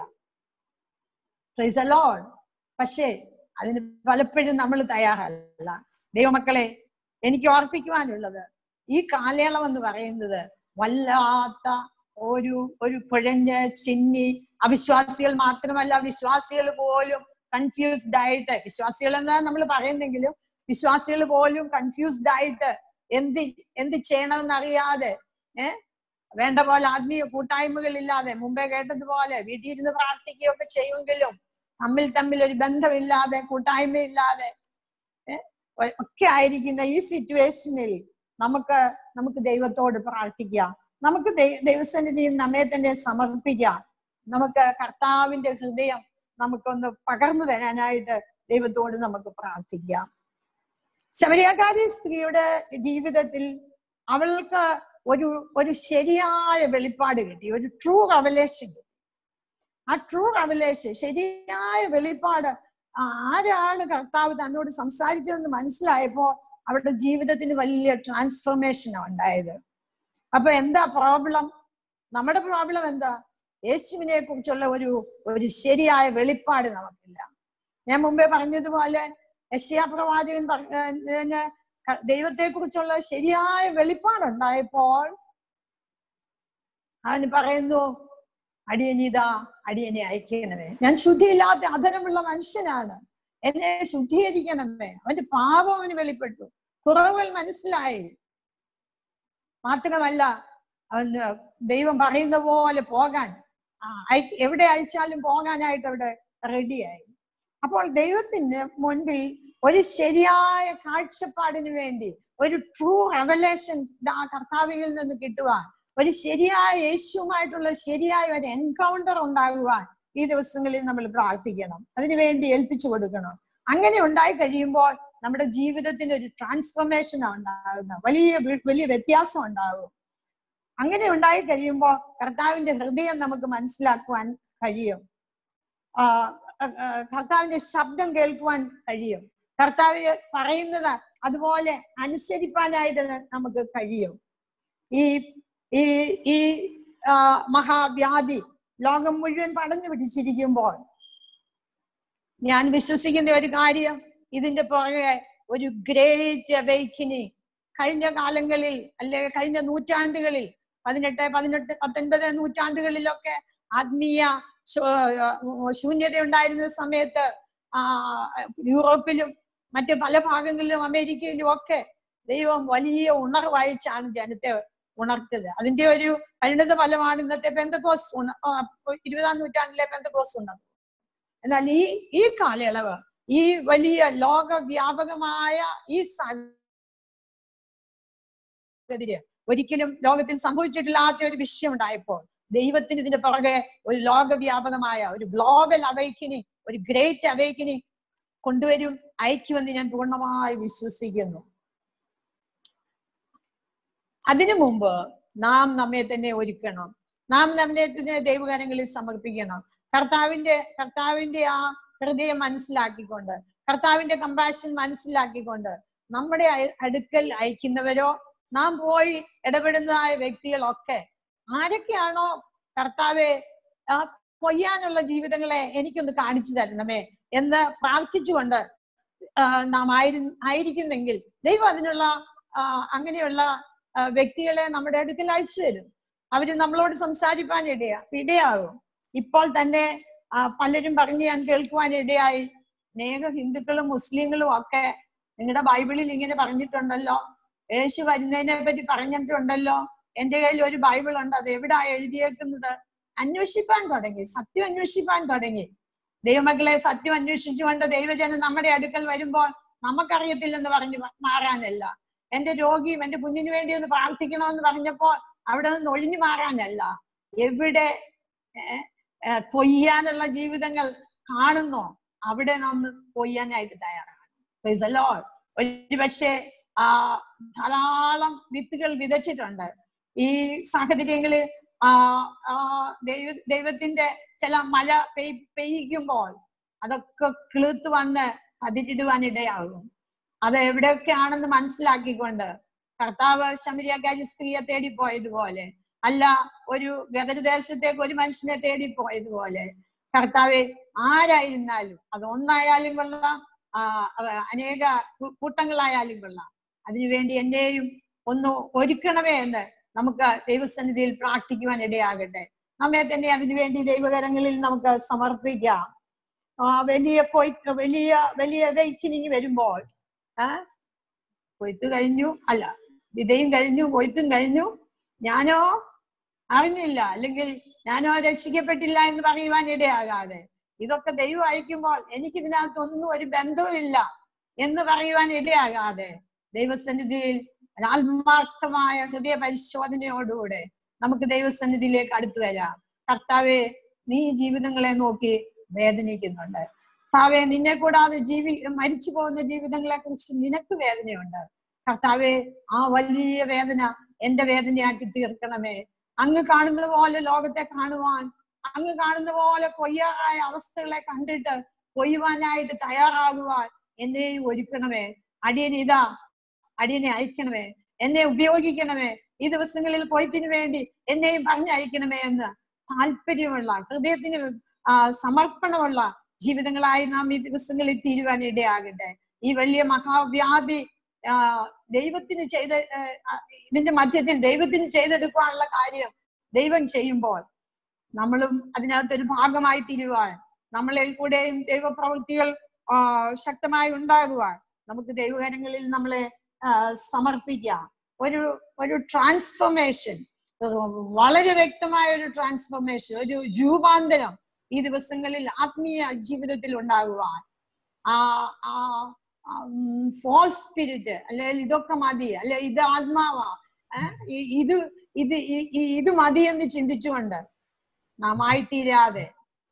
A: Praise the Lord. പക്ഷേ അതിന് പലപ്പോഴും നമ്മൾ തയ്യാറല്ല ദൈവമക്കളെ എനിക്ക് ഓർപ്പിക്കുവാനുള്ളത് ഈ കാലയളവ് എന്ന് പറയുന്നത് വല്ലാത്ത ഒരു ഒരു കുഴഞ്ഞ് ചിന്നി അവിശ്വാസികൾ മാത്രമല്ല വിശ്വാസികൾ പോലും കൺഫ്യൂസ്ഡ് ആയിട്ട് വിശ്വാസികൾ എന്ന് നമ്മൾ പറയുന്നെങ്കിലും വിശ്വാസികൾ പോലും കൺഫ്യൂസ്ഡ് ആയിട്ട് എന്ത് എന്ത് ചെയ്യണമെന്ന് അറിയാതെ ഏഹ് വേണ്ട പോലെ ആത്മീയ കൂട്ടായ്മകൾ ഇല്ലാതെ മുമ്പേ കേട്ടതുപോലെ വീട്ടിൽ ഇരുന്ന് പ്രാർത്ഥിക്കുകയൊക്കെ ചെയ്യുമെങ്കിലും തമ്മിൽ തമ്മിൽ ഒരു ബന്ധമില്ലാതെ കൂട്ടായ്മയില്ലാതെ ഏഹ് ഒ- ഒക്കെ ആയിരിക്കുന്ന ഈ സിറ്റുവേഷനിൽ നമുക്ക് നമുക്ക് ദൈവത്തോട് പ്രാർത്ഥിക്കാം നമുക്ക് ദൈ- ദൈവസന്നിധിയിൽ നമ്മെ തന്നെ സമർപ്പിക്കാം നമുക്ക് കർത്താവിന്റെ ഹൃദയം നമുക്കൊന്ന് പകർന്നു തരാനായിട്ട് ദൈവത്തോട് നമുക്ക് പ്രാർത്ഥിക്കാം ശബരിയാക്കാരി സ്ത്രീയുടെ ജീവിതത്തിൽ അവൾക്ക് ഒരു ഒരു ശരിയായ വെളിപ്പാട് കിട്ടി ഒരു ട്രൂ റവലേഷൻ കിട്ടി ആ ട്രൂ റവലേഷൻ ശരിയായ വെളിപ്പാട് ആ ആരാണ് കർത്താവ് തന്നോട് സംസാരിച്ചതെന്ന് മനസ്സിലായപ്പോ അവരുടെ ജീവിതത്തിന് വലിയ ട്രാൻസ്ഫോർമേഷൻ ഉണ്ടായത് അപ്പൊ എന്താ പ്രോബ്ലം നമ്മുടെ പ്രോബ്ലം എന്താ യേശുവിനെ കുറിച്ചുള്ള ഒരു ഒരു ശരിയായ വെളിപ്പാട് നമുക്കില്ല ഞാൻ മുമ്പേ പറഞ്ഞതുപോലെ യശയാ പ്രവാചകൻ ദൈവത്തെ കുറിച്ചുള്ള ശരിയായ വെളിപ്പാടുണ്ടായപ്പോൾ അവന് പറയുന്നു അടിയനിതാ അടിയനെ അയക്കണമേ ഞാൻ ശുദ്ധിയില്ലാത്ത അധരമുള്ള മനുഷ്യനാണ് എന്നെ ശുദ്ധീകരിക്കണമേ അവന്റെ പാപം അവന് വെളിപ്പെട്ടു കുറവുകൾ മനസ്സിലായി മാത്രമല്ല അവന് ദൈവം പറയുന്ന പോലെ പോകാൻ ആ, അയ- എവിടെ അയച്ചാലും പോകാനായിട്ട് അവിടെ റെഡിയായി അപ്പോൾ ദൈവത്തിന് മുൻപിൽ ഒരു ശരിയായ കാഴ്ചപ്പാടിന് വേണ്ടി ഒരു ട്രൂ റെവലേഷൻ ആ കർത്താവിൽ നിന്ന് കിട്ടുവാൻ ഒരു ശരിയായ യേശുവുമായിട്ടുള്ള ശരിയായ ഒരു എൻകൗണ്ടർ ഉണ്ടാകുവാൻ ഈ ദിവസങ്ങളിൽ നമ്മൾ പ്രാർത്ഥിക്കണം അതിനുവേണ്ടി ഏൽപ്പിച്ചു കൊടുക്കണം അങ്ങനെ ഉണ്ടായി കഴിയുമ്പോൾ നമ്മുടെ ജീവിതത്തിന് ഒരു ട്രാൻസ്ഫോർമേഷൻ ഉണ്ടാകുന്ന വലിയ വി- വലിയ വ്യത്യാസം ഉണ്ടാകും അങ്ങനെ ഉണ്ടായി കഴിയുമ്പോൾ കർത്താവിന്റെ ഹൃദയം നമുക്ക് മനസ്സിലാക്കുവാൻ കഴിയും ആ, ആ, ആ, കർത്താവിന്റെ ശബ്ദം കേൾക്കുവാൻ കഴിയും കർത്താവ് പറയുന്നത് അതുപോലെ അനുസരിപ്പാനായിട്ട് നമുക്ക് കഴിയും ഈ ഈ ഈ ആ, മഹാവ്യാധി ലോകം മുഴുവൻ പടർന്നു പിടിച്ചിരിക്കുമ്പോൾ ഞാൻ വിശ്വസിക്കുന്ന ഒരു കാര്യം ഇതിന്റെ പുറകെ ഒരു ഗ്രേറ്റ് അവേക്കിനിങ് കഴിഞ്ഞ കാലങ്ങളിൽ അല്ലെ കഴിഞ്ഞ നൂറ്റാണ്ടുകളിൽ പതിനെട്ട് പതിനെട്ട് പത്തൊൻപത് നൂറ്റാണ്ടുകളിലൊക്കെ ആത്മീയ ശൂ- ആ, ശൂന്യത ഉണ്ടായിരുന്ന സമയത്ത് ആ യൂറോപ്പിലും മറ്റ് പല ഭാഗങ്ങളിലും അമേരിക്കയിലും ഒക്കെ ദൈവം വലിയ ഉണർവയച്ചാണ് ജനത്തെ ഉണർത്തത് അതിന്റെ ഒരു പരിണിത ഫലമാണ് ഇന്നത്തെ പെന്തകോസ് ഉണ ആ, ഇരുപതാം നൂറ്റാണ്ടിലെ പെന്തകോസ് ഉണർവ് എന്നാൽ ഈ ഈ കാലയളവ് ഈ വലിയ ലോകവ്യാപകമായ ഈ സാഹചര്യം ഒരിക്കലും ലോകത്തിൽ സംഭവിച്ചിട്ടില്ലാത്ത ഒരു വിഷയം ഉണ്ടായപ്പോൾ ദൈവത്തിന് ഇതിന്റെ പുറകെ ഒരു ലോകവ്യാപകമായ ഒരു ഗ്ലോബൽ അവൈക്കനിങ് ഒരു ഗ്രേറ്റ് അവൈക്കനിങ് കൊണ്ടുവരും അയക്കുമെന്ന് ഞാൻ പൂർണ്ണമായി വിശ്വസിക്കുന്നു അതിനു മുമ്പ് നാം നമ്മെ തന്നെ ഒരുക്കണം നാം നമ്മെ തന്നെ ദൈവകരങ്ങളിൽ സമർപ്പിക്കണം കർത്താവിന്റെ കർത്താവിന്റെ ആ ഹൃദയം മനസ്സിലാക്കിക്കൊണ്ട് കർത്താവിന്റെ കമ്പാഷൻ മനസ്സിലാക്കിക്കൊണ്ട് നമ്മുടെ അയ- അടുക്കൽ അയക്കുന്നവരോ നാം പോയി ഇടപെടുന്നതായ വ്യക്തികളൊക്കെ ആരൊക്കെയാണോ കർത്താവെ ആ കൊയ്യാനുള്ള ജീവിതങ്ങളെ എനിക്കൊന്ന് കാണിച്ചു തരണമേ എന്ന് പ്രാർത്ഥിച്ചുകൊണ്ട് ആ, നാം ആയിരു ആയിരിക്കുന്നെങ്കിൽ ദൈവം അതിനുള്ള ആ, അങ്ങനെയുള്ള ആ, വ്യക്തികളെ നമ്മുടെ അടുക്കൽ അയച്ചു തരും അവര് നമ്മളോട് സംസാരിപ്പാൻ ഇടയാ ഇടയാകും ഇപ്പോൾ തന്നെ ആ, പലരും പറഞ്ഞ് ഞാൻ കേൾക്കുവാൻ ഇടയായി അനേക ഹിന്ദുക്കളും മുസ്ലിങ്ങളും ഒക്കെ നിങ്ങളുടെ ബൈബിളിൽ ഇങ്ങനെ പറഞ്ഞിട്ടുണ്ടല്ലോ യേശു വരുന്നതിനെ പറ്റി പറഞ്ഞിട്ടുണ്ടല്ലോ എന്റെ കയ്യിൽ ഒരു ബൈബിൾ ഉണ്ട് അത് എവിടാ എഴുതിയേക്കുന്നത് അന്വേഷിപ്പാൻ തുടങ്ങി സത്യം അന്വേഷിപ്പാൻ തുടങ്ങി ദൈവമക്കളെ സത്യം അന്വേഷിച്ചുകൊണ്ട് ദൈവജനം നമ്മുടെ അടുക്കൽ വരുമ്പോൾ നമുക്കറിയത്തില്ലെന്ന് പറഞ്ഞു മാ- മാറാനല്ല എന്റെ രോഗിയും എന്റെ കുഞ്ഞിന് വേണ്ടി ഒന്ന് പ്രാർത്ഥിക്കണമെന്ന് പറഞ്ഞപ്പോൾ അവിടെ നിന്ന് ഒഴിഞ്ഞു മാറാനല്ല എവിടെ ഏ, ഏ, കൊയ്യാനുള്ള ജീവിതങ്ങൾ കാണുന്നോ അവിടെ നമ്മൾ കൊയ്യാനായിട്ട് തയ്യാറാണ് Praise the Lord. ഒരു പക്ഷേ ആ ധാരാളം വിത്തുകൾ വിതച്ചിട്ടുണ്ട് ഈ സാഹചര്യങ്ങള് ആ ആ ദൈവ ദൈവത്തിന്റെ ചില മഴ പെയ് പെയ്യിക്കുമ്പോൾ അതൊക്കെ കിളുത്ത് വന്ന് അതിരിടുവാൻ ഇടയാകും അത് എവിടെയൊക്കെയാണെന്ന് മനസ്സിലാക്കിക്കൊണ്ട് കർത്താവ് ശമരിയക്കാരി സ്ത്രീയെ തേടി പോയതുപോലെ അല്ല ഒരു ഗദരദേശത്തേക്ക് ഒരു മനുഷ്യനെ തേടി പോയതുപോലെ കർത്താവെ ആരായിരുന്നാലും അത് ഒന്നായാലും കൊള്ളാം ആ, ആ, അനേക കൂ- കൂട്ടങ്ങളായാലും കൊള്ളാം അതിനുവേണ്ടി എന്നെയും ഒന്ന് ഒരുക്കണമേ എന്ന് നമുക്ക് ദൈവസന്നിധിയിൽ പ്രാർത്ഥിക്കുവാൻ ഇടയാകട്ടെ നമ്മെ തന്നെ അതിനുവേണ്ടി ദൈവകരങ്ങളിൽ നമുക്ക് സമർപ്പിക്കാം ആ വലിയ കൊയ്ത്ത് വലിയ വലിയ വെയ്ക്കിനിങ് വരുമ്പോൾ ആ കൊയ്ത്ത് കഴിഞ്ഞു അല്ല വിതയും കഴിഞ്ഞു കൊയ്ത്തും കഴിഞ്ഞു ഞാനോ അറിഞ്ഞില്ല അല്ലെങ്കിൽ ഞാനോ രക്ഷിക്കപ്പെട്ടില്ല എന്ന് പറയുവാൻ ഇടയാകാതെ ഇതൊക്കെ ദൈവം അയക്കുമ്പോൾ എനിക്ക് ഇതിനകത്തൊന്നും ഒരു ബന്ധവുമില്ല എന്ന് പറയുവാൻ ഇടയാകാതെ ദൈവസന്നിധിയിൽ ആത്മാർത്ഥമായ ഹൃദയ പരിശോധനയോടുകൂടെ നമുക്ക് ദൈവസന്നിധിയിലേക്ക് അടുത്തു വരാം കർത്താവെ നീ ജീവിതങ്ങളെ നോക്കി വേദനിക്കുന്നുണ്ട് കർത്താവെ നിന്നെ കൂടാതെ ജീവി മരിച്ചു പോകുന്ന ജീവിതങ്ങളെ കുറിച്ച് നിനക്ക് വേദനയുണ്ട് കർത്താവെ ആ വലിയ വേദന എന്റെ വേദനയാക്കി തീർക്കണമേ അങ്ങ് കാണുന്നത് പോലെ ലോകത്തെ കാണുവാൻ അങ്ങ് കാണുന്ന പോലെ കൊയ്യാറായ അവസ്ഥകളെ കണ്ടിട്ട് കൊയ്യുവാനായിട്ട് തയ്യാറാകുവാൻ എന്നെയും ഒരുക്കണമേ അടിയൻ ഇതാ അടിയനെ അയക്കണമേ എന്നെ ഉപയോഗിക്കണമേ ഈ ദിവസങ്ങളിൽ കൊയ്ത്തിന് വേണ്ടി എന്നെയും പറഞ്ഞയക്കണമേ എന്ന് താല്പര്യമുള്ള ഹൃദയത്തിന് ആ, സമർപ്പണമുള്ള ജീവിതങ്ങളായി നാം ഈ ദിവസങ്ങളിൽ തീരുവാൻ ഇടയാകട്ടെ ഈ വലിയ മഹാവ്യാധി ആ, ദൈവത്തിന് ചെയ്ത് ഏ, ആ, ഇതിന്റെ മധ്യത്തിൽ ദൈവത്തിന് ചെയ്തെടുക്കുവാനുള്ള കാര്യം ദൈവം ചെയ്യുമ്പോൾ നമ്മളും അതിനകത്തൊരു ഭാഗമായി തീരുവാൻ നമ്മളിൽ കൂടെയും ദൈവപ്രവൃത്തികൾ ആ, ശക്തമായി ഉണ്ടാകുവാൻ നമുക്ക് ദൈവകരങ്ങളിൽ നമ്മളെ ആ, സമർപ്പിക്കാം ഒരു ഒരു ട്രാൻസ്ഫോർമേഷൻ വളരെ വ്യക്തമായ ഒരു ട്രാൻസ്ഫോർമേഷൻ ഒരു രൂപാന്തരം ഈ ദിവസങ്ങളിൽ ആത്മീയ ജീവിതത്തിൽ ഉണ്ടാകുവാൻ ആ ആ ഫോൾസ് സ്പിരിറ്റ് അല്ലെങ്കിൽ ഇതൊക്കെ മതി അല്ലെ ഇത് ആത്മാവാ ഏഹ് ഈ- ഇത് ഇത് ഈ- ഈ- ഇത് മതി എന്ന് ചിന്തിച്ചുകൊണ്ട് നാം ആയിത്തീരാതെ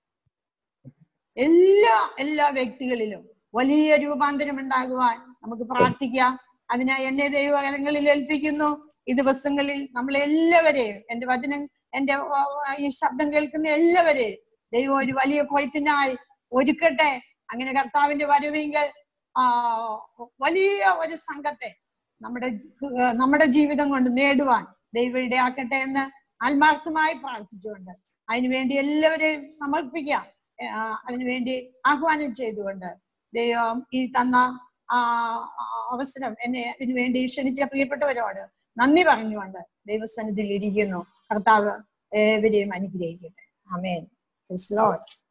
A: എല്ലാ എല്ലാ വ്യക്തികളിലും വലിയ രൂപാന്തരം ഉണ്ടാകുവാൻ നമുക്ക് പ്രാർത്ഥിക്കാം അതിനായി എന്നെ ദൈവകരങ്ങളിൽ ഏൽപ്പിക്കുന്നു ഈ ദിവസങ്ങളിൽ നമ്മൾ എല്ലാവരെയും എന്റെ വചനം എന്റെ ആ, ആ, ഈ ശബ്ദം കേൾക്കുന്ന എല്ലാവരെയും ദൈവം ഒരു വലിയ കൊയ്ത്തിനായി ഒരുക്കട്ടെ അങ്ങനെ കർത്താവിന്റെ വരവെങ്കിൽ ആ വലിയ ഒരു സംഘത്തെ നമ്മുടെ ആ, നമ്മുടെ ജീവിതം കൊണ്ട് നേടുവാൻ ദൈവം ഇടയാക്കട്ടെ എന്ന് ആത്മാർത്ഥമായി പ്രാർത്ഥിച്ചുകൊണ്ട് അതിനുവേണ്ടി എല്ലാവരെയും സമർപ്പിക്കാം ആ, അതിനുവേണ്ടി ആഹ്വാനം ചെയ്തുകൊണ്ട് ദൈവം ഈ തന്ന ആ ആ അവസരം എന്നെ ഇതിനു വേണ്ടി ക്ഷണിച്ച പ്രിയപ്പെട്ടവരോട് നന്ദി പറഞ്ഞുകൊണ്ട് ദൈവസന്നിധിയിൽ ഇരിക്കുന്നു കർത്താവ് ഏവരെയും അനുഗ്രഹിക്കട്ടെ ആമേൻ Praise the Lord.